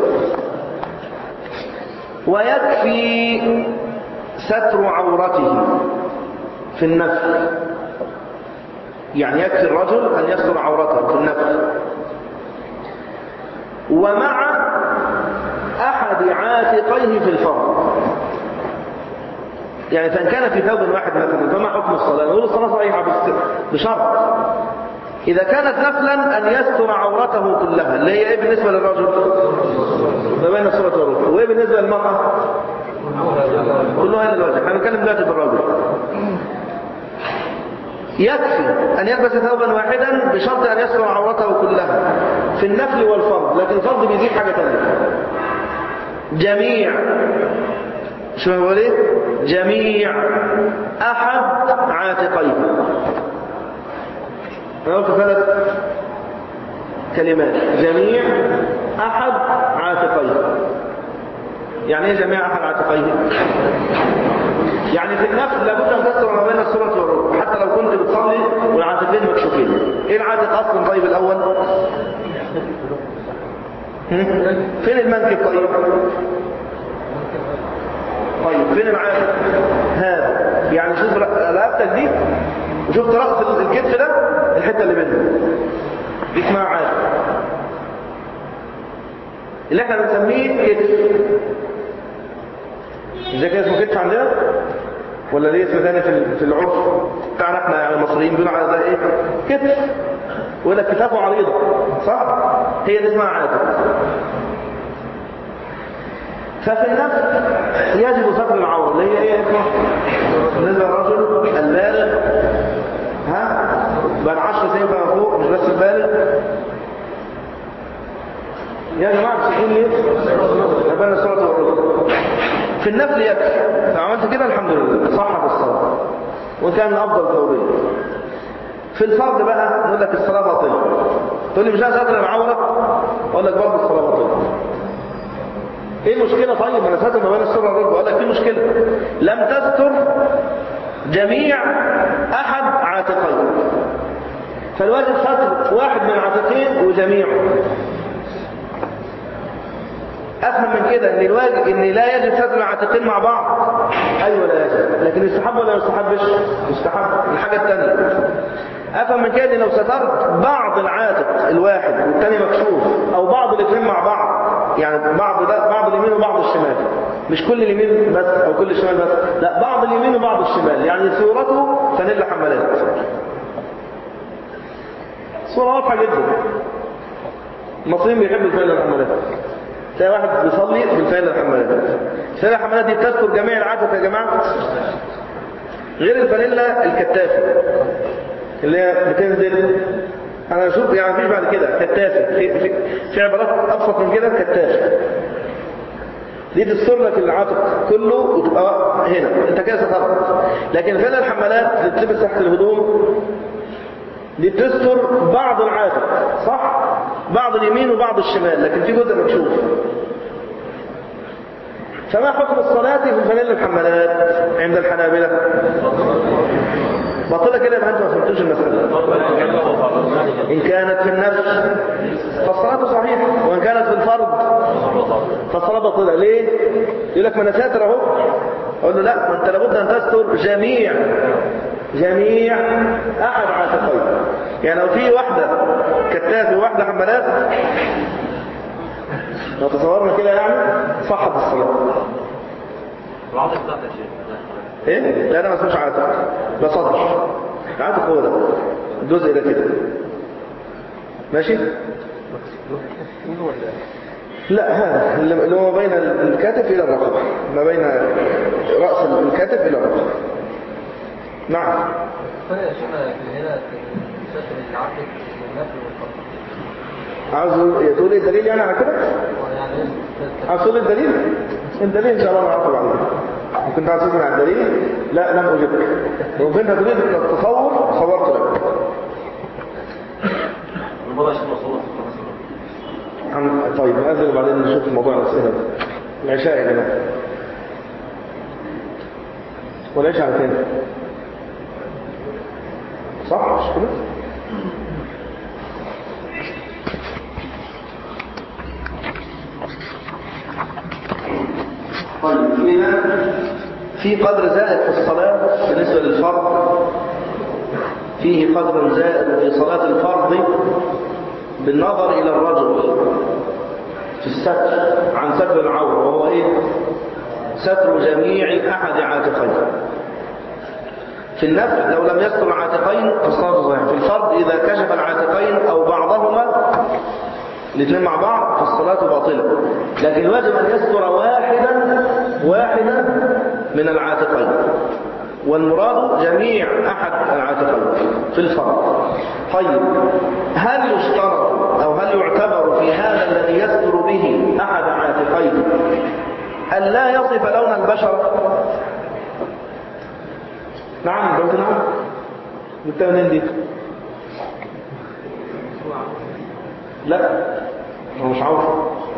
A: ويكفي ستر عورته في النفل يعني يكفي الرجل أن يستر عورته في النفل ومع أحد عاتقيه في الفرض يعني فإن كان في ثوب واحد مثلا فما حكم الصلاة نقول الصلاة صحيحة بشرط إذا كانت نفلا أن يستر عورته كلها اللي هي إيه بالنسبة للرجل ما بين الصورة والركبة وإيه بالنسبة للمرأة كله هذا الوجه احنا بنتكلم دلوقتي بالرجل يكفي أن يلبس ثوبا واحدا بشرط أن يستر عورته كلها في النفل والفرض لكن الفرض بيزيد حاجة ثانية جميع شو بقول ايه جميع أحد عاتقيه أنا قلت ثلاث كلمات جميع أحد عاتقيه يعني ايه جميع أحد عاتقيه يعني في النفس لابد أن تستر ما بين السورة والركبة حتى لو كنت بتصلي والعاتقين مكشوفين ايه العاتق أصلا طيب الأول فين المنكب طيب طيب فين العاتق هذا يعني شوف رقبتك دي وشوف راس الكتف ده الحته اللي بينهم دي اسمها عاتق اللي احنا بنسميه كتف زي كده اسمه كتف عندنا ولا ليه اسم ثاني في في العرف بتاعنا احنا يعني المصريين بيقولوا على ده ايه كتف ولا كتافه عريضه صح هي دي اسمها عاتق ففي النفس يجب ستر العورة اللي هي ايه بالنسبة للرجل البالغ ها بقى 10 سنين فما فوق مش بس البالغ يا جماعة بتسيحين ليه لبنا الصلاة والرجل في النفل يكفي لو عملت كده الحمد لله صحت الصلاة وكان أفضل ثورية في الفرض بقى نقول لك الصلاة باطلة تقول لي مش عايز ستر العورة أقول لك برضه الصلاة باطلة ايه المشكلة طيب انا ساتر ما بين السرة والركبة اقول لك في مشكلة لم تستر جميع احد عاتقيه فالواجب ستر واحد من العاتقين وجميعه افهم من كده ان الواجب ان لا يجب ستر العاتقين مع بعض ايوه لا يجب لكن يستحب ولا ما يستحبش يستحب الحاجه الثانيه افهم من كده ان لو سترت بعض العاتق الواحد والثاني مكشوف او بعض الاثنين مع بعض يعني بعض ده بعض اليمين وبعض الشمال مش كل اليمين بس او كل الشمال بس لا بعض اليمين وبعض الشمال يعني صورته فانيلا حمالات صورة واضحة جدا المصريين بيحبوا الفانيلا الحمالات تلاقي واحد بيصلي بالفانيلا الحمالات الفانيلا الحمالات دي بتذكر جميع العاتق يا جماعة غير الفانيلا الكتافة اللي هي بتنزل انا اشوف يعني مفيش بعد كده كتافة في, في, في عبارات ابسط من كده كتافة دي تستر لك العاتق كله وتبقى هنا انت كده سترت لكن فعلا الحمالات اللي بتلبس تحت الهدوم دي بتستر بعض العاتق صح بعض اليمين وبعض الشمال لكن في جزء مكشوف فما حكم الصلاة في الفانيلا الحمالات عند الحنابلة باطلة كده يبقى انتوا ما فهمتوش المسألة إن كانت في النفس فالصلاة صحيحة وإن كانت في الفرض فالصلاة باطلة ليه؟ يقول لك ما أنا ساتر أهو أقول له لا ما أنت لابد أن تستر جميع جميع أحد عاتقين يعني لو في واحدة كتاف وواحدة حمالات لو تصورنا كده يعني صحت الصلاة
C: العاطف بتاعت يا شيخ
A: ايه؟ لا انا ما اسموش عاتق ده صدر العاتق هو ده الجزء ده كده ماشي؟ لا هذا اللي هو ما بين الكتف إلى الرقبة ما بين رأس الكتف إلى الرقبة نعم
B: فرق يا شيخ في هنا في ستر العقل والنفل والقصر
A: عاوز تقول ايه الدليل يعني على كده؟
B: يعني ايه
A: عاوز تقول الدليل؟ الدليل ان شاء الله نعرفه بعد كده كنت عاوز تسمع الدليل لا لم اجبك لو كنت تريد التصور صورت لك
C: الموضوع يا شيخ مصروف
A: عن طيب نأذن وبعدين نشوف موضوع الأسئلة ده. العشاء يا جماعة والعشاء على فين؟ صح مش كده؟ طيب إذا في قدر زائد في الصلاة بالنسبة للفرض فيه قدر زائد في صلاة الفرض بالنظر إلى الرجل في الستر عن ستر العورة وهو إيه؟ ستر جميع أحد عاتقين في النفل لو لم يستر العاتقين فالصلاة صحيحة في الفرض إذا كشف العاتقين أو بعضهما الاثنين مع بعض فالصلاة باطلة لكن الواجب أن يستر واحدا واحدا من العاتقين والمراد جميع أحد العاتقين في الفرض طيب هل يشترط أو هل يعتبر في هذا الذي يستر به أحد عاتقين أن لا يصف لون البشرة نعم قلت نعم قلت منين دي لا هو مش عارف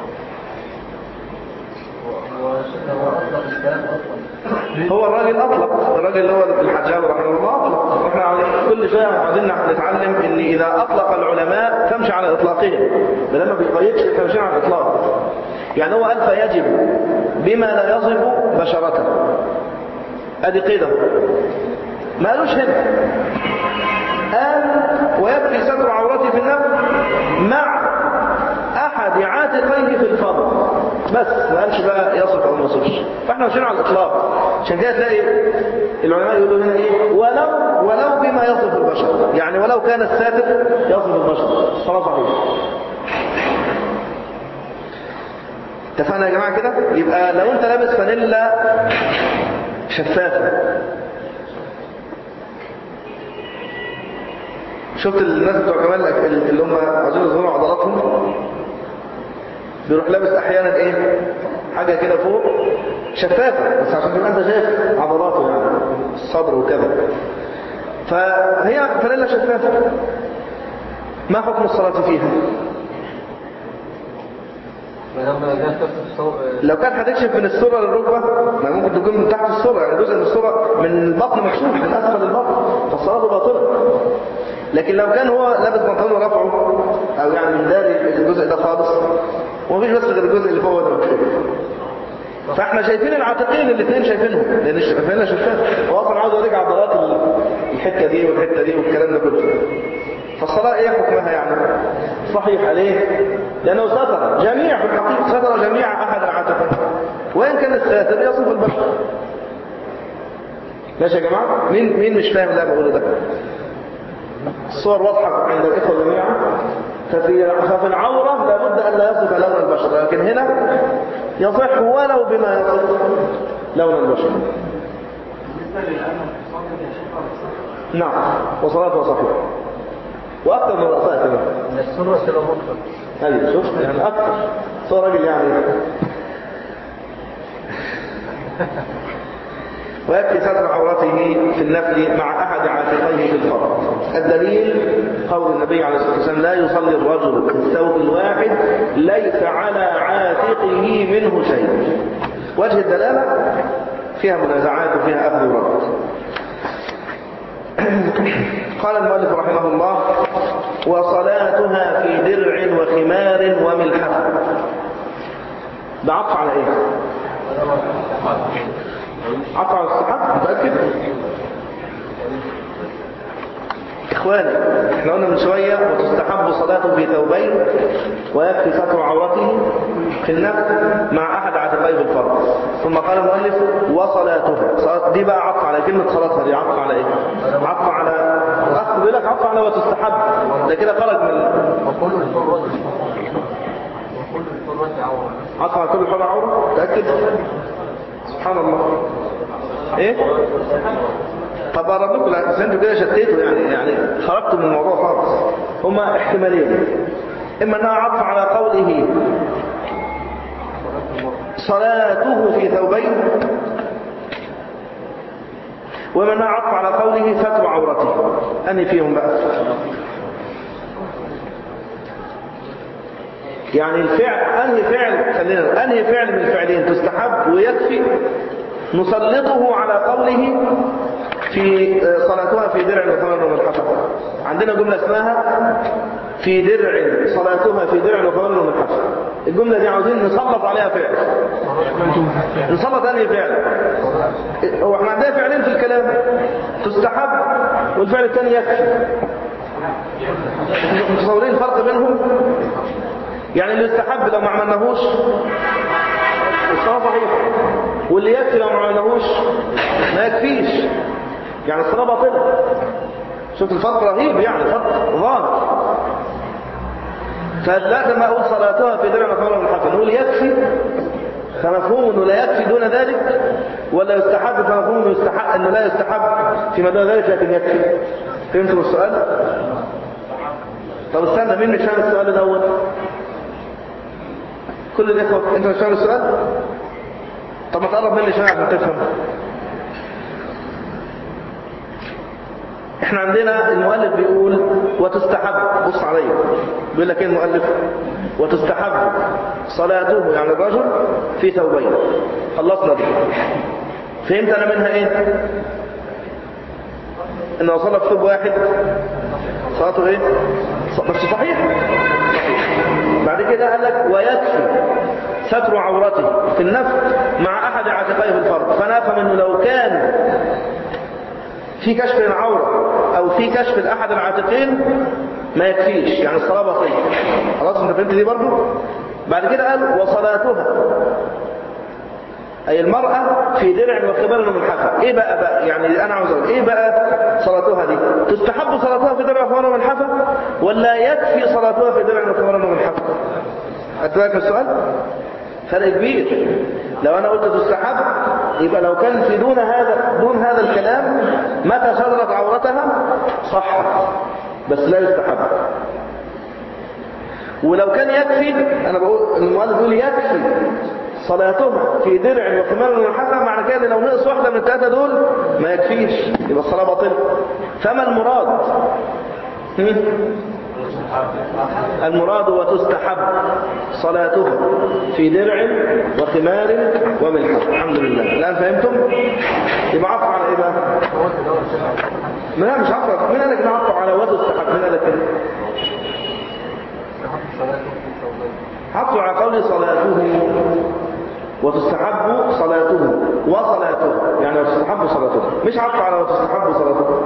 B: هو شيخ هو اطلق الكلام اصلا
A: هو الراجل اطلق الراجل اللي هو الحجاب رحمه الله اطلق احنا عاوزين كل شيء عاوزين نتعلم ان اذا اطلق العلماء تمشي على اطلاقهم ده لما بيقيدش تمشي على الاطلاق يعني هو قال فيجب بما لا يصف بشرته ادي قيده ما قالوش هنا قال ويكفي ستر عورتي في النفل مع احد عاتقيه في الفرض بس ما قالش بقى يصف او ما يصفش فاحنا ماشيين على الاطلاق عشان كده تلاقي العلماء يقولوا هنا ايه ولو ولو بما يصف البشر يعني ولو كان الساتر يصف البشر الصلاه صحيحه اتفقنا يا جماعه كده يبقى لو انت لابس فانيلا شفافه شفت الناس بتوع كمال اللي هم عايزين يظهروا عضلاتهم بيروح لابس احيانا ايه حاجه كده فوق شفافه بس عشان تبقى انت شايف عضلاته يعني الصدر وكذا فهي فانيلا شفافه ما حكم الصلاه فيها
B: لما جاء تفتح الصوت
A: لو كان هتكشف من السرة للركبة ما ممكن تكون من تحت السرة يعني جزء من السرة من البطن مكشوف من أسفل البطن فالصلاة باطلة لكن لو كان هو لابس بنطلون ورفعه او يعني من داري الجزء ده خالص ومفيش بس غير الجزء اللي فوق ده مكتوب فاحنا شايفين العاتقين الاثنين شايفينهم لان شايفينها شفاف هو اصلا عاوز يوريك عضلات ال- الحته دي والحته دي والكلام ده كله فالصلاه ايه حكمها يعني صحيح عليه لانه ستر جميع في الحقيقه ستر جميع احد العاتقين وان كان الساتر يصف البشر ماشي يا جماعه مين مين مش فاهم اللي انا بقوله ده الصور واضحه عند الاخوه جميعا ففي ففي العوره لابد ان لا يصف لون البشر لكن هنا يصح ولو بما يصف لون البشر
C: بالنسبة للأمن في الصلاة يا شيخ ولا صح؟
A: نعم وصلاته صحيحه واكثر من رأسها كمان
B: من السنة إلى المطلق
A: ايوه شوف يعني اكثر صار راجل يعني ويكفي ستر عورته في النفل مع احد عاتقيه في الفرض الدليل قول النبي عليه الصلاه والسلام لا يصلي الرجل في الثوب الواحد ليس على عاتقه منه شيء وجه الدلاله فيها منازعات وفيها اخذ ورد قال المؤلف رحمه الله وصلاتها في درع وخمار وملحفة ده عطف على ايه عطف على الصحاب متأكد إخواني احنا قلنا من شوية وتستحب صلاته في ثوبين ويكفي ستر عورته في النفس مع أحد عاتقيه بالفرض ثم قال المؤلف وصلاتها صلاة دي بقى عطف على كلمة صلاتها دي عطف على ايه عطف على الأخ بيقول لك عطف على وتستحب ده كده خرج من
B: وكل الحرة وكل الحرة عورة
A: عطف على كل حرة عورة تأكد سبحان الله ايه طب اقرب لكم لا بس انتوا كده شتيتوا يعني يعني خرجتوا من الموضوع خالص هما احتمالين اما انها عطف على قوله صلاته في ثوبين وما انها عطف على قوله ستر عورته اني فيهم بقى يعني الفعل انهي فعل خلينا انهي فعل من الفعلين تستحب ويكفي نسلطه على قوله في صلاتها في درع وثمن وملحفة عندنا جملة اسمها في درع صلاتها في درع وثمن وملحفة الجملة دي عاوزين نسلط عليها فعل نسلط انهي فعل هو احنا عندنا فعلين في الكلام تستحب والفعل الثاني يكفي متصورين الفرق بينهم يعني اللي يستحب لو ما عملناهوش الصلاة صحيحة واللي يكفي لو ما عملناهوش ما يكفيش يعني الصلاة باطلة شفت الفرق رهيب يعني فرق ظاهر فلا لما أقول صلاتها في درع مكملة من الحفل نقول يكفي فمفهوم أنه لا يكفي دون ذلك ولا يستحب فمفهوم أنه, يستحب أنه لا يستحب فيما دون ذلك لكن يكفي فهمتوا السؤال؟ طب استنى مين مش فاهم السؤال الأول؟ كل الإخوة أنت مش فاهم السؤال؟ طب ما تقرب مني شوية عشان تفهم احنا عندنا المؤلف بيقول وتستحب بص عليا بيقول لك ايه المؤلف وتستحب صلاته يعني الرجل في ثوبين خلصنا دي فهمت انا منها ايه انه صلى في ثوب واحد صلاته ايه بس صحيح بعد كده قال لك ويكفي ستر عورته في النفس مع احد عاتقيه في الفرض فنفهم انه لو كان في كشف العورة او في كشف احد العاتقين ما يكفيش يعني الصلاة باطلة خلاص انت فهمت دي برضو بعد كده قال وصلاتها اي المرأة في درع وخبر وملحفة ايه بقى بقى يعني انا عاوز اقول ايه بقى صلاتها دي تستحب صلاتها في درع وخبر وملحفة ولا يكفي صلاتها في درع وخبر وملحفة اتبعك السؤال فرق كبير لو انا قلت تستحب يبقى لو كان في دون هذا دون هذا الكلام متى صدرت عورتها صح بس لا يستحب ولو كان يكفي انا بقول المؤلف بيقول يكفي صلاتها في درع وخمار وملحفة معنى كده لو نقص واحدة من الثلاثة دول ما يكفيش يبقى الصلاة باطلة فما المراد هم؟ المراد وتستحب صلاتها في درع وخمار وملحف الحمد لله الآن فهمتم؟ يبقى عطف على ايه بقى؟ ما لا مش عطف مين قال لك عطف على وتستحب مين قال لك كده؟ عطف على قول صلاته وتستحب صلاته وصلاته يعني وتستحب صلاته مش عطف على وتستحب صلاته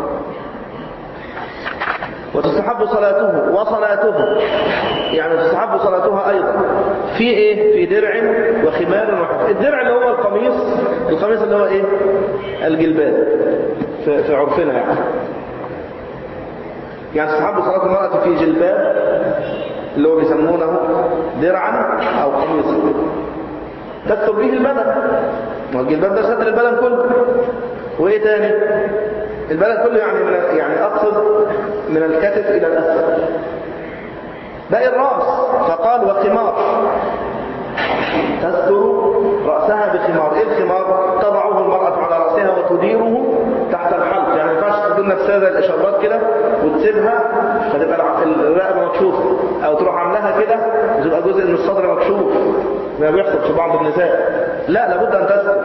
A: وتستحب صلاته وصلاته يعني تستحب صلاتها أيضا في إيه؟ في درع وخمار وحف الدرع اللي هو القميص القميص اللي هو إيه؟ الجلباب في, في عرفنا يعني يعني تستحب صلاة المرأة في جلباب اللي هو بيسمونه درعا أو قميصا تستر به البدن والجلباب ده ستر البدن كله وإيه تاني؟ البلد كله يعني من يعني أقصد من الكتف إلى الأسفل باقي الرأس فقال وخمار تستر رأسها بخمار إيه الخمار تضعه المرأة على رأسها وتديره تحت الحلق يعني ما ينفعش تكون نفسها زي الإشارات كده وتسيبها فتبقى الرقبة مكشوفة أو تروح عاملاها كده وتبقى جزء من الصدر مكشوف زي ما بيحصل في بعض النساء لا لابد أن تستر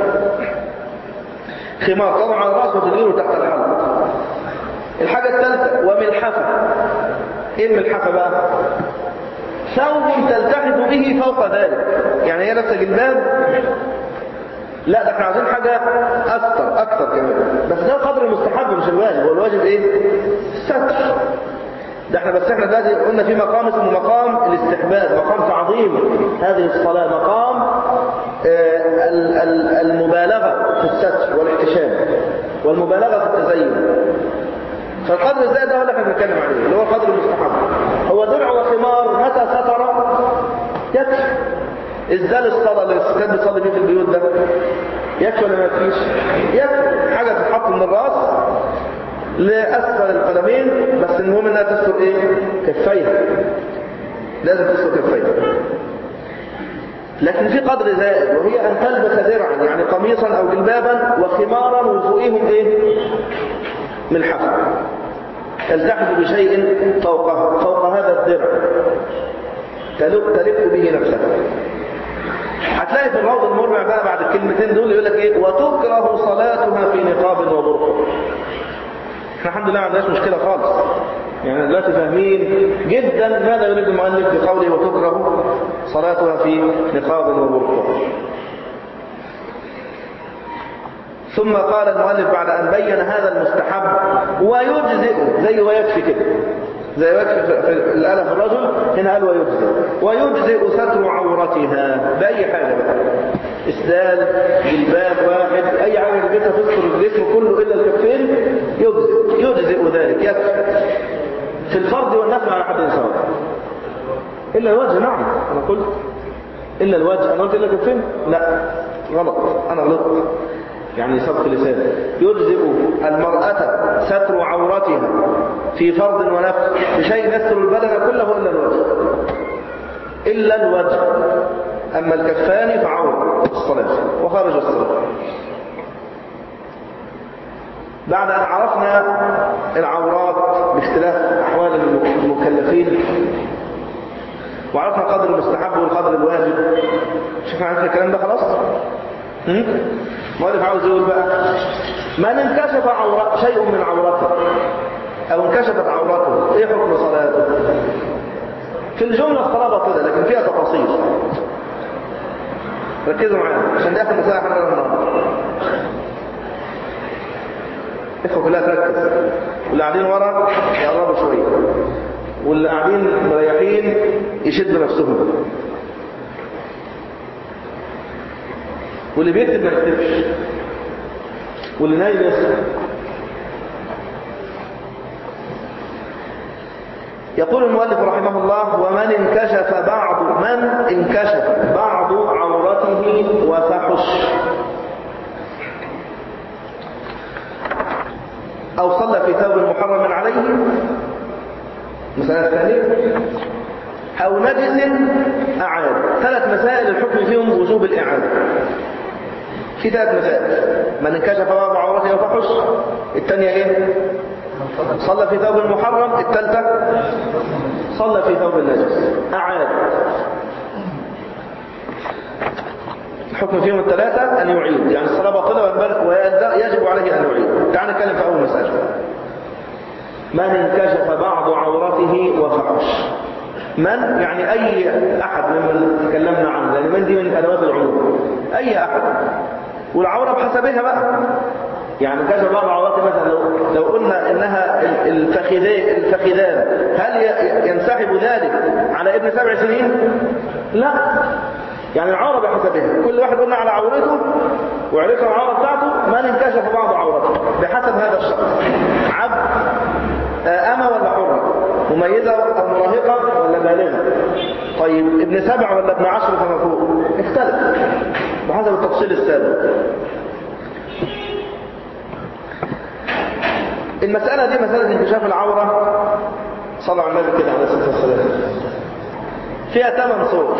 A: خمار طبعا على الرأس وتديره تحت الحلق الحاجة الثالثة وملحفة ايه الملحفة بقى ثوب تلتحف به فوق ذلك يعني هي لابسه جلباب لا ده احنا عايزين حاجة اكتر اكتر كمان بس ده قدر المستحب مش الواجب هو الواجب ايه الستر ده احنا بس احنا دلوقتي قلنا في مقام اسمه مقام الاستحباب مقام تعظيم هذه الصلاة مقام آه المبالغة في الستر والاحتشام والمبالغة في التزين فالقدر الزائد ده هو اللي احنا بنتكلم عليه اللي هو القدر المستحب هو درع وخمار متى ستر يكفي ازدال الصلاة اللي الستات بتصلي فيه في البيوت ده يكفي ولا ما يكفيش يكفي حاجة تتحط من الراس لأسفل القدمين بس المهم انها تستر ايه كفيها لازم تستر كفيها لكن في قدر زائد وهي ان تلبس درعا يعني قميصا او جلبابا وخمارا وفوقهم ايه ملحفا تلتحف بشيء فوقها فوق هذا الدرع تلف به نفسها هتلاقي في الروض المرمع بقى بعد الكلمتين دول يقول لك ايه وتكره صلاتها في نقاب وبرقع احنا الحمد لله ما عندناش مشكله خالص يعني دلوقتي فاهمين جدا ماذا يريد المؤلف بقوله وتكره صلاتها في نقاب وبرقع ثم قال المؤلف بعد أن بين هذا المستحب ويجزئ زي ويكفي كده زي ويكفي في الآلة في الرجل هنا قال ويجزئ ويجزئ ستر عورتها بأي حاجة بقى إسدال جلباب واحد أي حاجة جبتها تستر الجسم كله إلا الكفين يجزئ يجزئ ذلك يكفي في الفرض والنفل على حد سواء إلا الوجه نعم أنا قلت إلا الوجه أنا قلت إلا الكفين لا غلط أنا غلطت يعني سبق لسان يجزئ المرأة ستر عورتها في فرض ونفس بشيء يستر البدن كله إلا الوجه إلا الوجه أما الكفان فعور الصلاة وخارج الصلاة بعد أن عرفنا العورات باختلاف أحوال المكلفين وعرفنا قدر المستحب والقدر الواجب شوف عارف الكلام ده خلاص مؤلف عاوز يقول بقى من انكشف عورة شيء من عورته او انكشفت عورته ايه حكم صلاته في الجملة الصلاة باطلة لكن فيها تفاصيل ركزوا معايا عشان ده اخر مسألة احنا النهارده اخوة كلها تركز واللي قاعدين ورا يقربوا شوية واللي قاعدين مريحين يشدوا نفسهم واللي بيكتب ما يكتبش واللي نايم يسمع يقول المؤلف رحمه الله ومن انكشف بعض من انكشف بعض عورته وفحش أو صلى في ثوب محرم عليه مسألة ثانية أو نجس أعاد ثلاث مسائل الحكم فيهم وجوب الإعادة في ثلاث مسائل من انكشف بعض عورته وفحش الثانية ايه صلى في ثوب المحرم الثالثة صلى في ثوب النجس أعاد الحكم فيهم الثلاثة أن يعيد يعني الصلاة باطلة ويجب عليه أن يعيد تعال نتكلم في أول مسألة من انكشف بعض عورته وفحش من يعني أي أحد ممن تكلمنا عنه لأن من دي من أدوات العموم أي أحد والعورة بحسبها بقى يعني كشف بعض عورته مثلا لو, لو قلنا إنها الفخذان الفخذان هل ينسحب ذلك على ابن سبع سنين؟ لا يعني العورة بحسبها كل واحد قلنا على عورته وعرفنا العورة بتاعته من انكشف بعض عورته بحسب هذا الشخص عبد أما ولا حرة مميزة أو مراهقة ولا بالغة طيب ابن سبع ولا ابن عشر فما فوق اختلف بحسب التفصيل السابق المسألة دي مسألة انكشاف العورة صلى على النبي كده عليه الصلاة والسلام فيها ثمان صور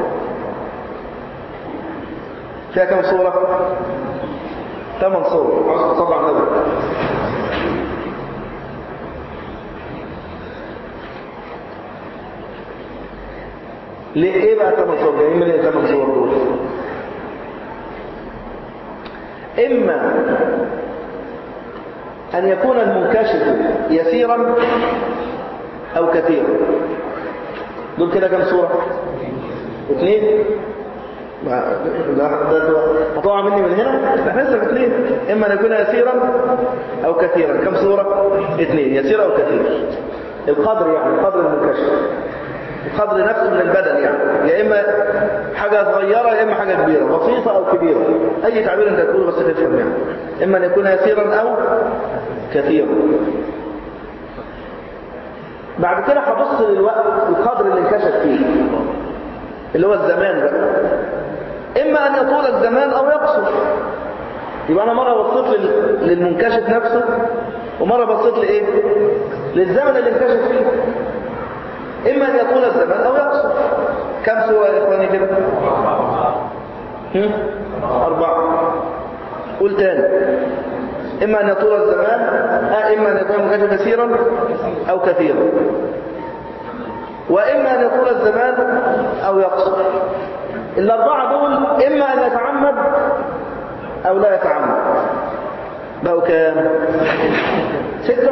A: فيها كم صورة ثمان صور عاوز تصلى على النبي ليه ايه بقى ثمان صور جايين من ايه ثمان صور دول اما ان يكون المنكشف يسيرا او كثيرا دول كده كم صورة اثنين هتقع مني من هنا احنا لسه في اثنين اما ان يكون يسيرا او كثيرا كم صورة اثنين يسير او كثير القدر يعني قدر المنكشف القدر نفسه من البدن يعني يا اما حاجة صغيرة يا اما حاجة كبيرة بسيطة او كبيرة اي تعبير انت تقوله بس تفهم يعني اما ان يكون يسيرا او كثيرا بعد كده هبص للوقت القدر اللي انكشف فيه اللي هو الزمان بقى إما أن يطول الزمان أو يقصر يبقى أنا مرة بصيت للمنكشف نفسه ومرة بصيت لإيه للزمن اللي انكشف فيه إما أن يطول الزمان أو يقصر كم سورة يا إخواني كده هم؟ أربعة قول تاني إما أن يطول الزمان آه إما أن يكون المنكشف يسيرا أو كثيرا وإما أن يطول الزمان أو يقصر الأربعة دول إما أن يتعمد أو لا يتعمد بقوا كام ستة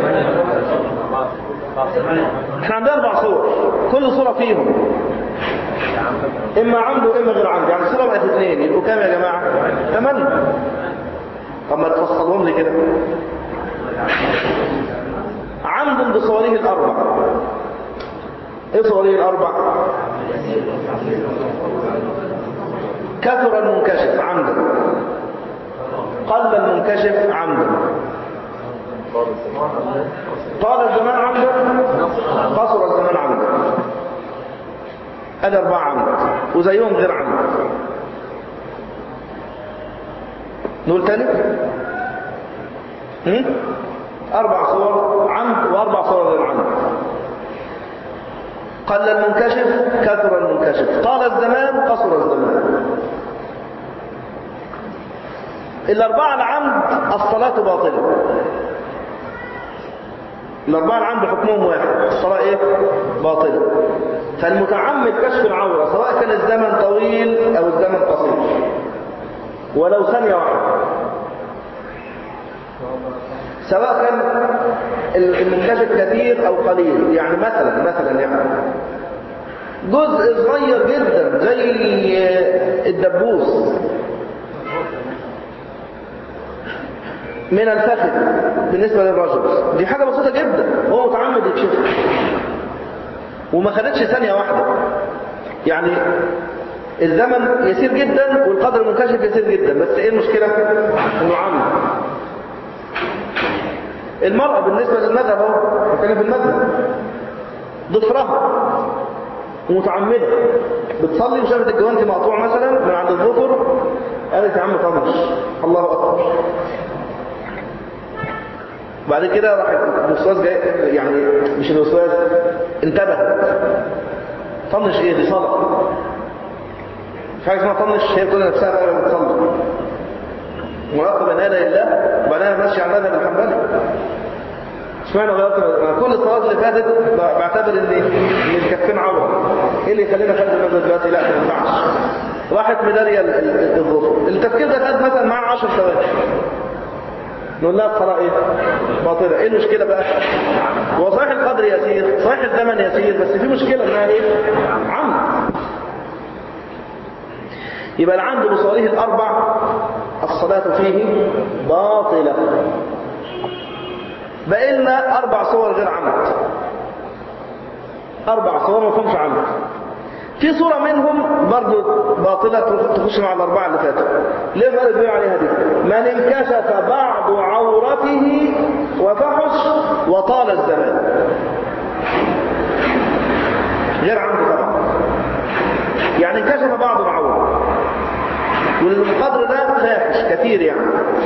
A: احنا عندنا أربع صور كل صورة فيهم إما عمد وإما غير عمد يعني الصورة بقت اثنين يبقوا كام يا جماعة ثمانية طب ما تفصلهم لي كده عمد بصوره الأربع ايه صوره الأربع كثر المنكشف عمدا قل المنكشف عمدا طال الزمان عمدا قصر الزمان عمدا ادي اربعه عمد وزيهم غير عمد نقول تاني هم؟ اربع صور عمد واربع صور غير عمد قل المنكشف كثر المنكشف طال الزمان قصر الزمان الأربعة العمد الصلاة باطلة الأربعة العمد حكمهم واحد الصلاة إيه؟ باطلة فالمتعمد كشف العورة سواء كان الزمن طويل أو الزمن قصير ولو ثانية واحدة سواء كان المنكشف كثير أو قليل يعني مثلا مثلا يعني جزء صغير جدا زي الدبوس من الفخذ بالنسبة للرجل دي حاجة بسيطة جدا هو متعمد يكشفها وما خدتش ثانية واحدة يعني الزمن يسير جدا والقدر المنكشف يسير جدا بس ايه المشكلة انه عمد المرأة بالنسبة للمذهب اهو بتكلم في المذهب ضفرها ومتعمدة بتصلي وشافت الجوانتي مقطوع مثلا من عند الظفر قالت يا عم طنش الله أكبر بعد كده راح الوسواس جاي يعني مش الوسواس انتبهت طنش ايه دي صلاة مش حاجة اسمها طنش هي بتقول نفسها بقى لما تصلي مراقبة بين يدي الله وبعدين ماشي على المذهب الحنبلي اشمعنى غيرت ما كل الصلاه اللي فاتت بعتبر ان ان الكفين عوره ايه اللي يخلينا خالد المذهب دلوقتي لا ما ينفعش راحت مداريه ال- ال- الظهر التفكير ده خد مثلا معاه 10 ثواني نقول لها الصلاه ايه باطله ايه المشكله بقى هو صحيح القدر يسير صحيح الزمن يسير بس في مشكله انها ايه عمد يبقى العمد بصوره الاربع الصلاه فيه باطله بقى لنا اربع صور غير عمد اربع صور ما فيهمش عمد في صورة منهم برضو باطلة تخش مع الأربعة اللي فاتوا ليه فرق بيقول عليها دي من انكشف بعض عورته وفحش وطال الزمان غير عمد طبعا يعني انكشف بعض العورة والقدر ده فاحش كثير يعني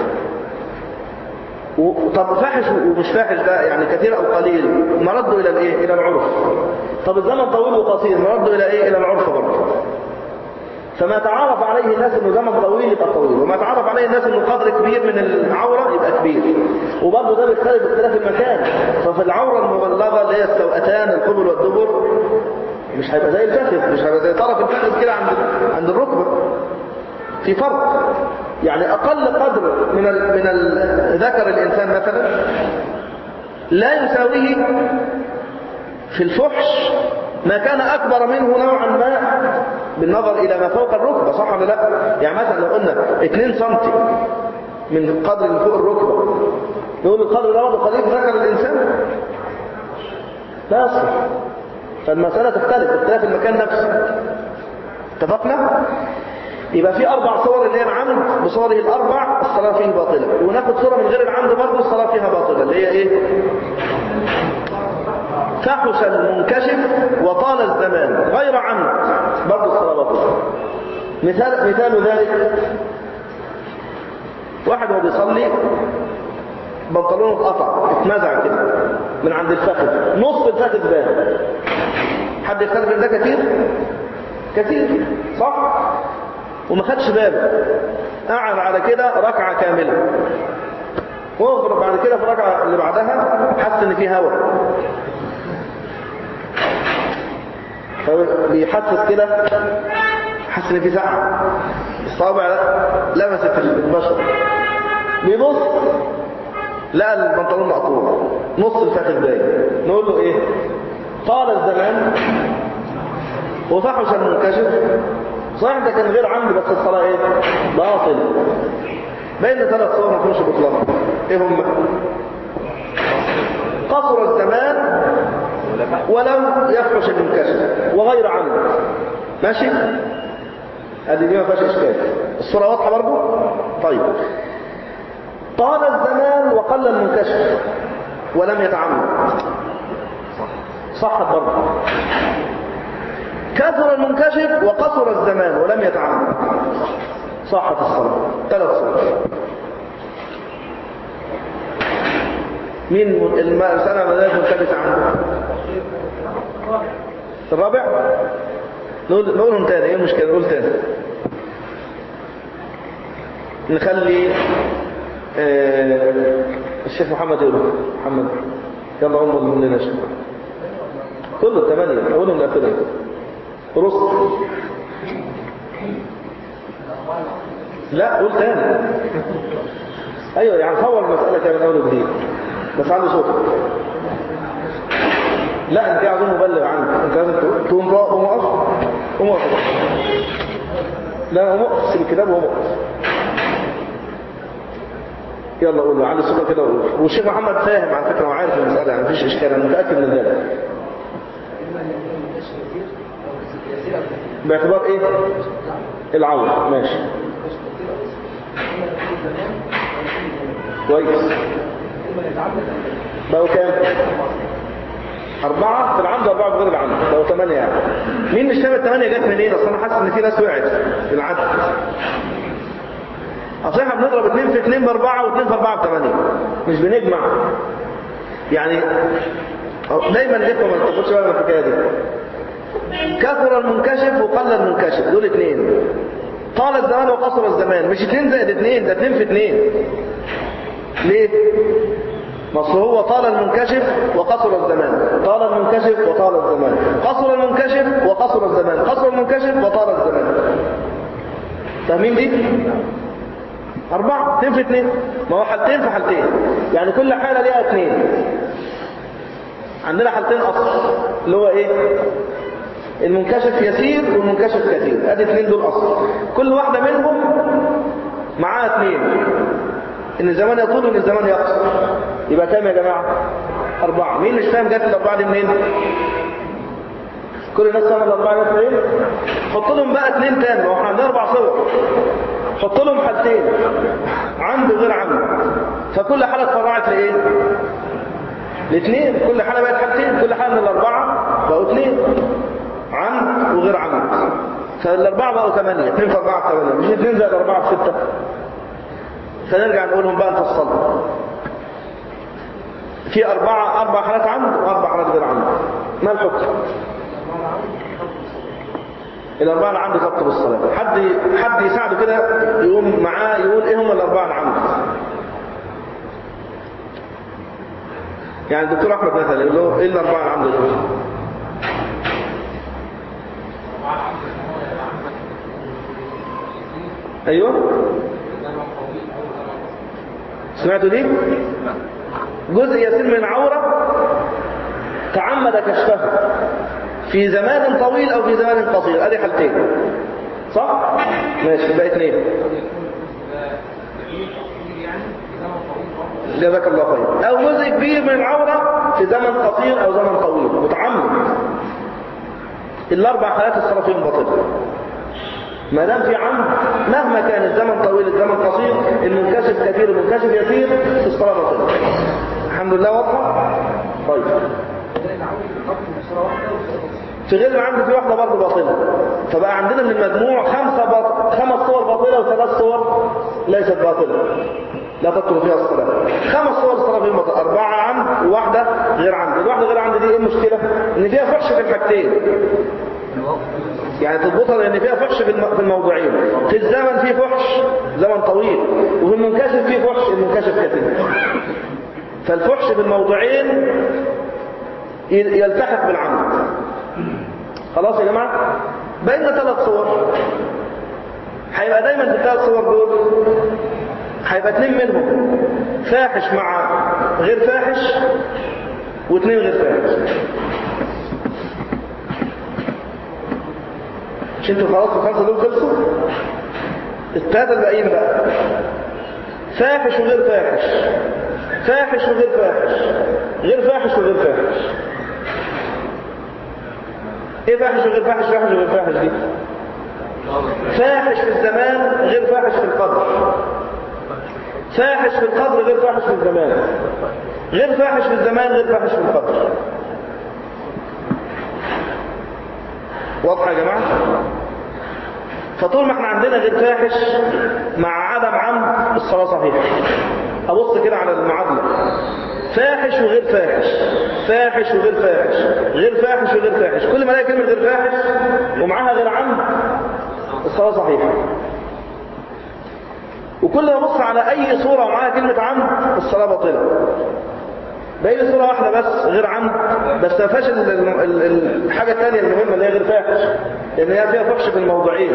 A: و- طب فاحش ومش فاحش ده يعني كثير او قليل مرده الى الايه الى العرف طب الزمن طويل وقصير مرده الى ايه الى العرف برضه فما تعرف عليه الناس انه زمن طويل يبقى طويل وما تعرف عليه الناس انه قدر كبير من العوره يبقى كبير وبرضه ده بيختلف باختلاف المكان ففي العوره المبلغه اللي هي السوأتان القبل والدبر مش هيبقى زي الفخذ مش هيبقى زي طرف الفخذ كده عند عند الركبه في فرق يعني أقل قدر من ال من ال ذكر الإنسان مثلا لا يساويه في الفحش ما كان أكبر منه نوعا ما بالنظر إلى ما فوق الركبة صح ولا لا يعني مثلا لو قلنا 2 سم من قدر اللي فوق الركبة نقول القدر ده برضه قليل ذكر الإنسان لا يصلح فالمسألة تختلف باختلاف المكان نفسه اتفقنا؟ يبقى في أربع صور اللي هي العمد بصوره الأربع الصلاة فيه باطلة وناخد صورة من غير العمد برضه الصلاة فيها باطلة اللي هي إيه؟ فحش المنكشف وطال الزمان غير عمد برضه الصلاة باطلة مثال مثال ذلك واحد وهو بيصلي بنطلونه اتقطع اتنزع كده من عند الفخذ نص الفخذ بان حد يختلف ان ده كتير كتير صح وما خدش باله قعد على كده ركعة كاملة وافرض بعد كده في الركعة اللي بعدها حس ان في هواء فبيحسس كده حس ان في سقعة الصابع لمست البشر بيبص لقى البنطلون مقطوع نص الفخذ باين نقول له ايه طال الزمان وفحش المنكشف صحيح ده كان غير عمد بس الصلاة ايه باطل بين ثلاث صور ما فيهمش بطلان ايه هم قصر الزمان ولم يفحش المنكشف وغير عمد ماشي ادي دي ما فيهاش اشكال الصورة واضحة برضو طيب طال الزمان وقل المنكشف ولم يتعمد صحت برضو كثر المنكشف وقصر الزمان ولم يتعمد صحت الصلاة ثلاث صور مين المسألة مدارس ملتبسة عنه الرابع نقول نقولهم تاني ايه المشكلة نقول تاني نخلي آه الشيخ محمد يقول محمد يلا هم لنا الشيخ كله الثمانية أولهم لأخذهم رص لا قول تاني ايوه يعني صور المسألة كده من اول وجديد بس عنده صوت لا انت عايزين مبلغ عنك انت لازم تقوم بقى قوم اقف قوم اقف لا قوم اقف سيب الكتاب وقوم اقف يلا قول له عندي صوت كده وقول والشيخ محمد فاهم على فكره وعارف المسألة يعني مفيش اشكال انا متأكد من ذلك باعتبار ايه العون ماشي كويس بقوا كام أربعة في العمد وأربعة في غير العمد بقوا ثمانية يعني مين مش فاهم الثمانية جت منين أصل أنا حاسس إن في ناس وقعت في العدد أصل إحنا بنضرب اثنين في اثنين بأربعة واثنين في أربعة بثمانية مش بنجمع يعني دايما الإخوة ما تاخدش بالك من الحكاية دي كثر المنكشف وقل المنكشف دول اثنين طال الزمان وقصر الزمان مش اثنين زائد اثنين ده اثنين في اثنين ليه ما أصل هو طال المنكشف وقصر الزمان طال المنكشف وطال الزمان قصر المنكشف وقصر الزمان قصر المنكشف وطال الزمان فاهمين دي أربعة اثنين في اثنين ما هو حالتين في حالتين يعني كل حالة ليها اثنين عندنا حالتين أصل اللي هو إيه المنكشف يسير والمنكشف كثير ادي اثنين دول أصل كل واحدة منهم معاها اثنين ان الزمان يطول وان الزمان يقصر يبقى كام يا جماعة أربعة مين مش فاهم جت الأربعة دي منين كل الناس فاهم الأربعة دي منين حط لهم بقى اثنين تاني ما هو احنا عندنا أربع صور حط لهم حالتين عمد وغير عمد فكل حالة اتفرعت لإيه الاثنين كل حالة بقت حالتين كل حالة من الأربعة بقوا اثنين عمد وغير عمد فالأربعة بقوا ثمانية اثنين في أربعة ثمانية مش اثنين زائد أربعة في ستة فنرجع نقولهم بقى نفصلهم في أربعة أربع حالات عمد وأربع حالات غير عمد ما الحكم الأربعة العمد تبطل الصلاة حد حد يساعده كده يقوم معاه يقول إيه هم الأربعة العمد يعني الدكتور أحمد مثلا يقول له إيه الأربعة العمد دول أيوه سمعتوا دي جزء يسير من عورة تعمد كشفها في زمان طويل أو في زمان قصير ادي حالتين صح؟ ماشي بقى اثنين جزاك الله خير أو جزء كبير من العورة في زمن قصير أو زمن طويل متعمد الأربع حالات الصلاة فيهم باطلة ما دام في عمد مهما كان الزمن طويل الزمن قصير المنكشف كثير المنكشف يسير الصلاة باطلة الحمد لله واضحة طيب في غير العمد في واحدة برضه باطلة فبقى عندنا من المجموع خمسة باطل خمس صور باطلة وثلاث صور ليست باطلة لا تبطل فيها الصلاة خمس صور الصلاة فيهم باطلة أربعة عمد وواحدة غير عمد الواحدة غير عمد دي إيه المشكلة؟ إن فيها فحش في الحاجتين يعني تضبطها لأن فيها فحش في الم- في الموضوعين في الزمن فيه فحش زمن طويل وفي المنكشف فيه فحش المنكشف كثير فالفحش في الموضوعين ي- يلتحق بالعمد خلاص يا جماعة بيننا ثلاث صور هيبقى دايما في الثلاث صور دول هيبقى اثنين منهم فاحش مع غير فاحش واثنين غير فاحش مش انتوا خلاص الخمسة دول خلصوا الثلاثة الباقيين بقى فاحش وغير فاحش فاحش وغير فاحش غير فاحش وغير فاحش ايه فاحش وغير فاحش فاحش وغير فاحش دي فاحش في الزمان غير فاحش في القدر فاحش في القدر غير فاحش في الزمان غير فاحش في الزمان غير فاحش في القدر واضحة يا جماعة فطول ما احنا عندنا غير فاحش مع عدم عمد الصلاة صحيحة أبص كده على المعادلة فاحش وغير فاحش فاحش وغير فاحش غير فاحش وغير فاحش كل ما الاقي كلمة غير فاحش ومعاها غير عمد الصلاة صحيحة وكل ما ابص على أي صورة ومعاها كلمة عمد الصلاة باطلة باقي صورة واحدة بس غير عمد بس ما فيهاش ال- ال- ال- الحاجة الثانية المهمة اللي هي غير فاحش لأن هي فيها فحش في الموضوعين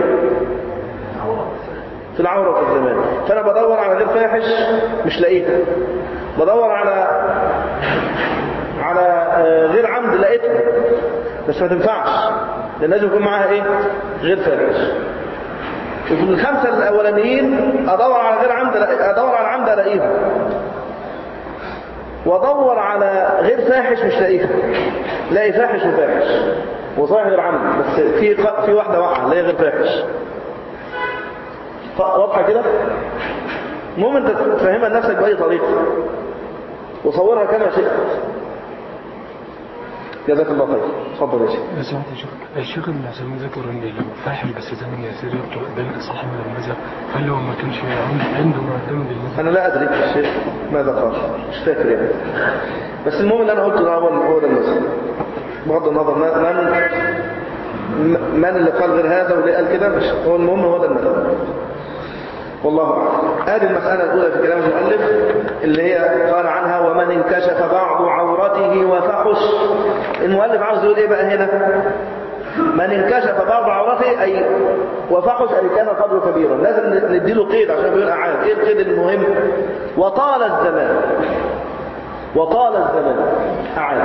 A: في العورة وفي الزمان فأنا بدور على غير فاحش مش لاقيها بدور على على آه، غير عمد لقيتها بس ما تنفعش لأن لازم يكون معاها إيه غير فاحش وفي الخمسة الأولانيين أدور على غير عمد أدور على عمد ألاقيها وادور على غير فاحش مش لاقيها لاقي فاحش وفاحش وصحيح غير عمد بس في ق- في واحده واقعه اللي هي غير فاحش ف- واضحه كده المهم انت تفهمها لنفسك باي طريقه وصورها كما شئت جزاك الله خير اتفضل يا شيخ
D: يا سمعت يا شيخ الشيخ ابن عثيمين ذكر ان لو فاحش بس زمن يسير يبطل بين الاصح من المذهب هل لو ما كانش عند- عنده معتمد المذهب
A: انا لا ادري الشيخ ماذا قال مش فاكر يعني بس المهم اللي انا قلته ده هو هو ده المذهب بغض النظر من من من اللي قال غير هذا واللي قال كده مش هو المهم هو ده المذهب والله أعلم هذه المسألة الأولى في كلام المؤلف اللي هي قال عنها ومن انكشف بعض عورته وفحش المؤلف عاوز يقول إيه بقى هنا من انكشف بعض عورته أي وفحش أي كان قدره كبيرا لازم نديله قيد عشان يقول أعاد إيه القيد المهم وطال الزمان وطال الزمان أعاد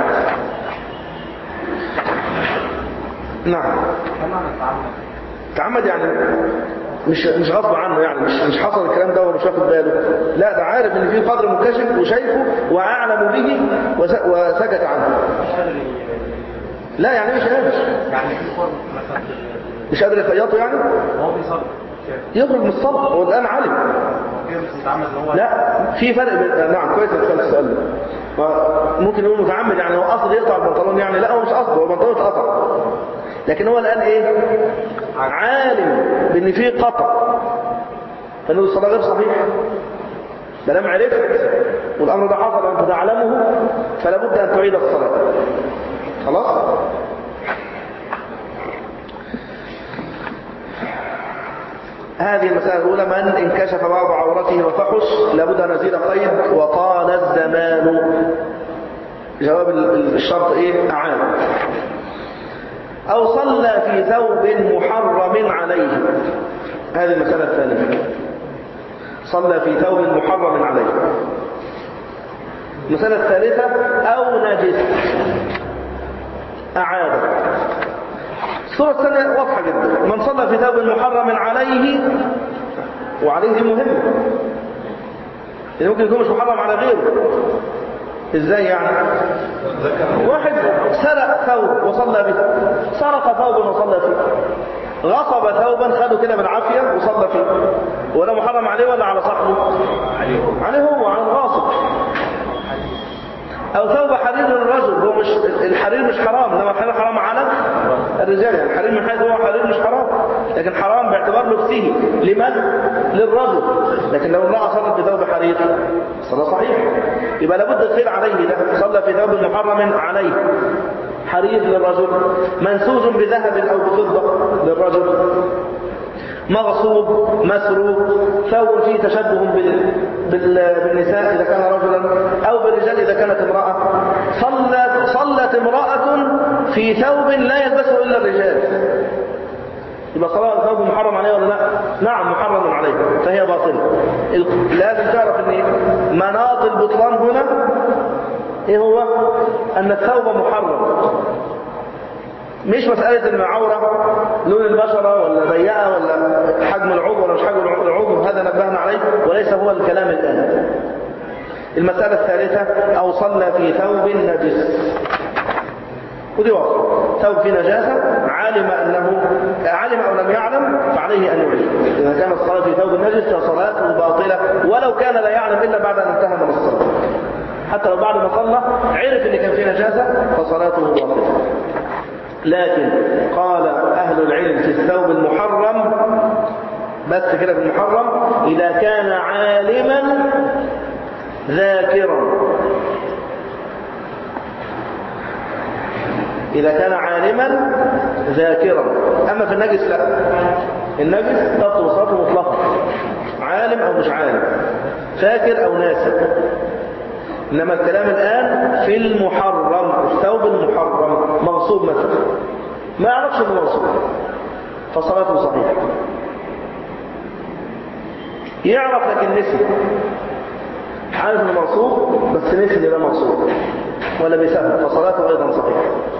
A: نعم تعمد يعني مش مش غصب عنه يعني مش مش حصل الكلام ده ومش واخد باله لا ده عارف ان في قدر منكشف وشايفه واعلم به وس- وسكت عنه لا يعني مش قادر
C: يعني في فرق مثلا
A: مش قادر يخيطه يعني
C: هو بيصلي
A: يخرج من الصلاة هو الآن علم
C: كده مش متعمد ان هو
A: لا في فرق بين نعم كويس انك سألت السؤال ده ما- ممكن يقول متعمد يعني هو قصد يقطع البنطلون يعني لا هو مش قصده هو البنطلون اتقطع لكن هو الآن ايه عالم بان فيه قطع فانه الصلاة غير صحيح ما دام عرفت والامر ده حصل وانت تعلمه فلا بد ان تعيد الصلاة خلاص هذه المسألة الأولى من انكشف بعض عورته وفحش لابد أن نزيد قيد وطال الزمان جواب ال- الشرط إيه أعاد أو صلى في ثوب محرم عليه هذه المسألة الثانية صلى في ثوب محرم عليه المسألة الثالثة أو نجس أعاد الصورة الثانية واضحة جدا من صلى في ثوب محرم عليه وعليه دي مهمة يعني ممكن يكون مش محرم على غيره ازاي يعني واحد سرق ثوب وصلى به سرق ثوبا وصلى فيه غصب ثوبا خده كده بالعافية وصلى فيه ولا محرم عليه ولا على صاحبه عليه هو على الغاصب أو ثوب حرير للرجل هو مش الحرير مش حرام إنما الحرير حرام على الرجال يعني الحرير من حيث هو حرير مش حرام لكن حرام باعتبار لبسه لمن؟ للرجل لكن لو امرأة صلت بثوب حرير صلاة صحيح يبقى لابد الخير عليه ده صلى في ثوب محرم عليه حرير للرجل منسوج بذهب أو بفضة للرجل مغصوب مسروق ثوب فيه تشبه بال... بال... بالنساء إذا كان رجلا أو بالرجال إذا كانت امرأة صلت, صلت امرأة في ثوب لا يلبسه إلا الرجال يبقى صلاة ثوب محرم عليه ولا لا نعم محرم عليه فهي باطلة ال- لازم تعرف ان مناط البطلان هنا ايه هو ان الثوب محرم مش مسألة ان العورة لون البشرة ولا ضيقة ولا حجم العضو ولا مش حجم العضو هذا نبهنا عليه وليس هو الكلام الآن المسألة الثالثة أو صلى في ثوب نجس ودي واضحة ثوب في نجاسة علم أنه علم أو لم يعلم فعليه أن يعيد إذا كان الصلاة في ثوب نجس فصلاته باطلة ولو كان لا يعلم إلا بعد أن انتهى من الصلاة حتى لو بعد ما صلى عرف أن كان في نجاسة فصلاته باطلة لكن قال أهل العلم في الثوب المحرم بس كده في المحرم إذا كان عالما ذاكرا إذا كان عالما ذاكرا أما في النجس لا النجس تبطل صلاته مطلقا عالم أو مش عالم فاكر أو ناسي إنما الكلام الآن في المحرم الثوب المحرم مغصوب مثلا ما يعرفش انه مغصوب فصلاته صحيحة يعرف لكن نسي عارف انه مغصوب بس نسي ان ده مغصوب ولا بيسأل فصلاته أيضا صحيحة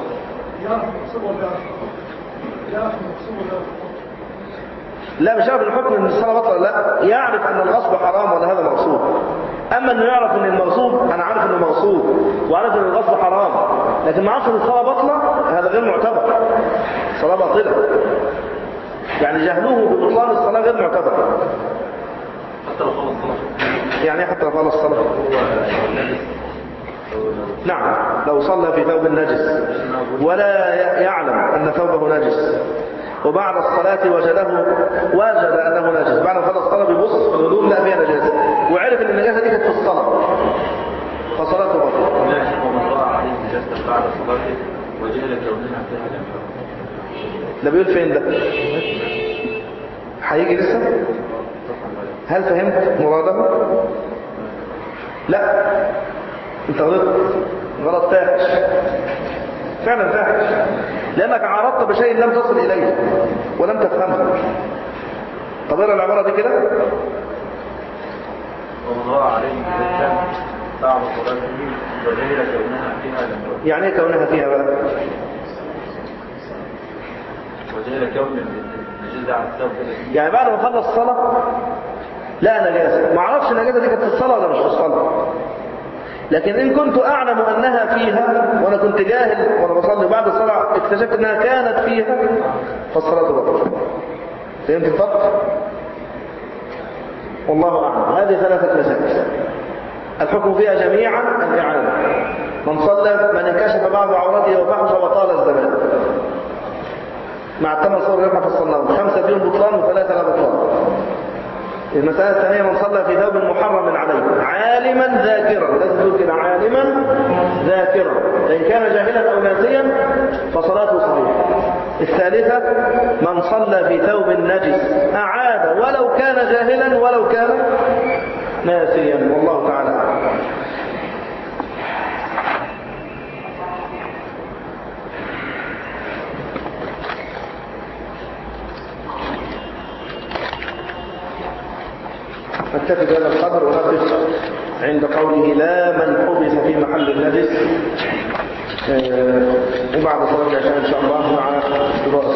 A: لا مش عارف الحكم ان الصلاه بطلة لا يعرف ان الغصب حرام ولا هذا مغصوب اما انه يعرف ان المغصوب انا عارف انه مغصوب وعارف ان الغصب حرام لكن ما عرفش ان الصلاه بطلة هذا غير معتبر الصلاه باطله يعني جهله ببطلان الصلاه غير معتبر
C: حتى لو خلص صلاة
A: يعني حتى لو خلص الصلاه
C: هو نجس
A: نعم لو صلى في ثوب نجس ولا يعلم أن ثوبه نجس وبعد الصلاة وجده وجد أنه نجس بعد ما خلص الصلاة بيبص في الهدوم لا فيها نجاسة وعرف أن النجاسة دي كانت في الصلاة فصلاته بطلة
C: لا يشك من رأى عليه نجاسة بعد صلاته وجهل كونها فيها الأنفاق
A: ده بيقول فين ده هيجي لسه هل فهمت مراده لا انت غلطت غلط فاحش فعلا فاحش لانك عرضت بشيء لم تصل اليه ولم تفهمه طب اقرا العباره دي كده
C: والله عليه جدا صعب صلاته وغير كونها فيها لم يكن
A: يعني ايه كونها فيها بقى
C: وغير كون النجزة عن الثوب
A: يعني بعد ما خلص الصلاه لا نجاسه ما اعرفش النجاسه دي كانت في الصلاه ولا مش في الصلاه لكن ان كنت اعلم انها فيها وانا كنت جاهل وانا بصلي بعد الصلاه اكتشفت انها كانت فيها فالصلاه باطله فهمت الفرق والله اعلم هذه ثلاثه مسائل الحكم فيها جميعا الاعاده من صلى من انكشف بعض عورته وفحش وطال الزمان مع الثمان صور اللي احنا فصلناهم خمسه فيهم بطلان وثلاثه لا بطلان المسألة الثانية من صلى في ثوب محرم عليه عالما ذاكرا لازم تقول كده عالما ذاكرا فإن كان جاهلا أو ناسيا فصلاته صحيحة الثالثة من صلى في ثوب نجس أعاد ولو كان جاهلا ولو كان ناسيا والله تعالى أعلم نكتفي بهذا القدر ونقف عند قوله لا من حبس في محل النجس آه، وبعد صلاة العشاء إن شاء الله مع قراءة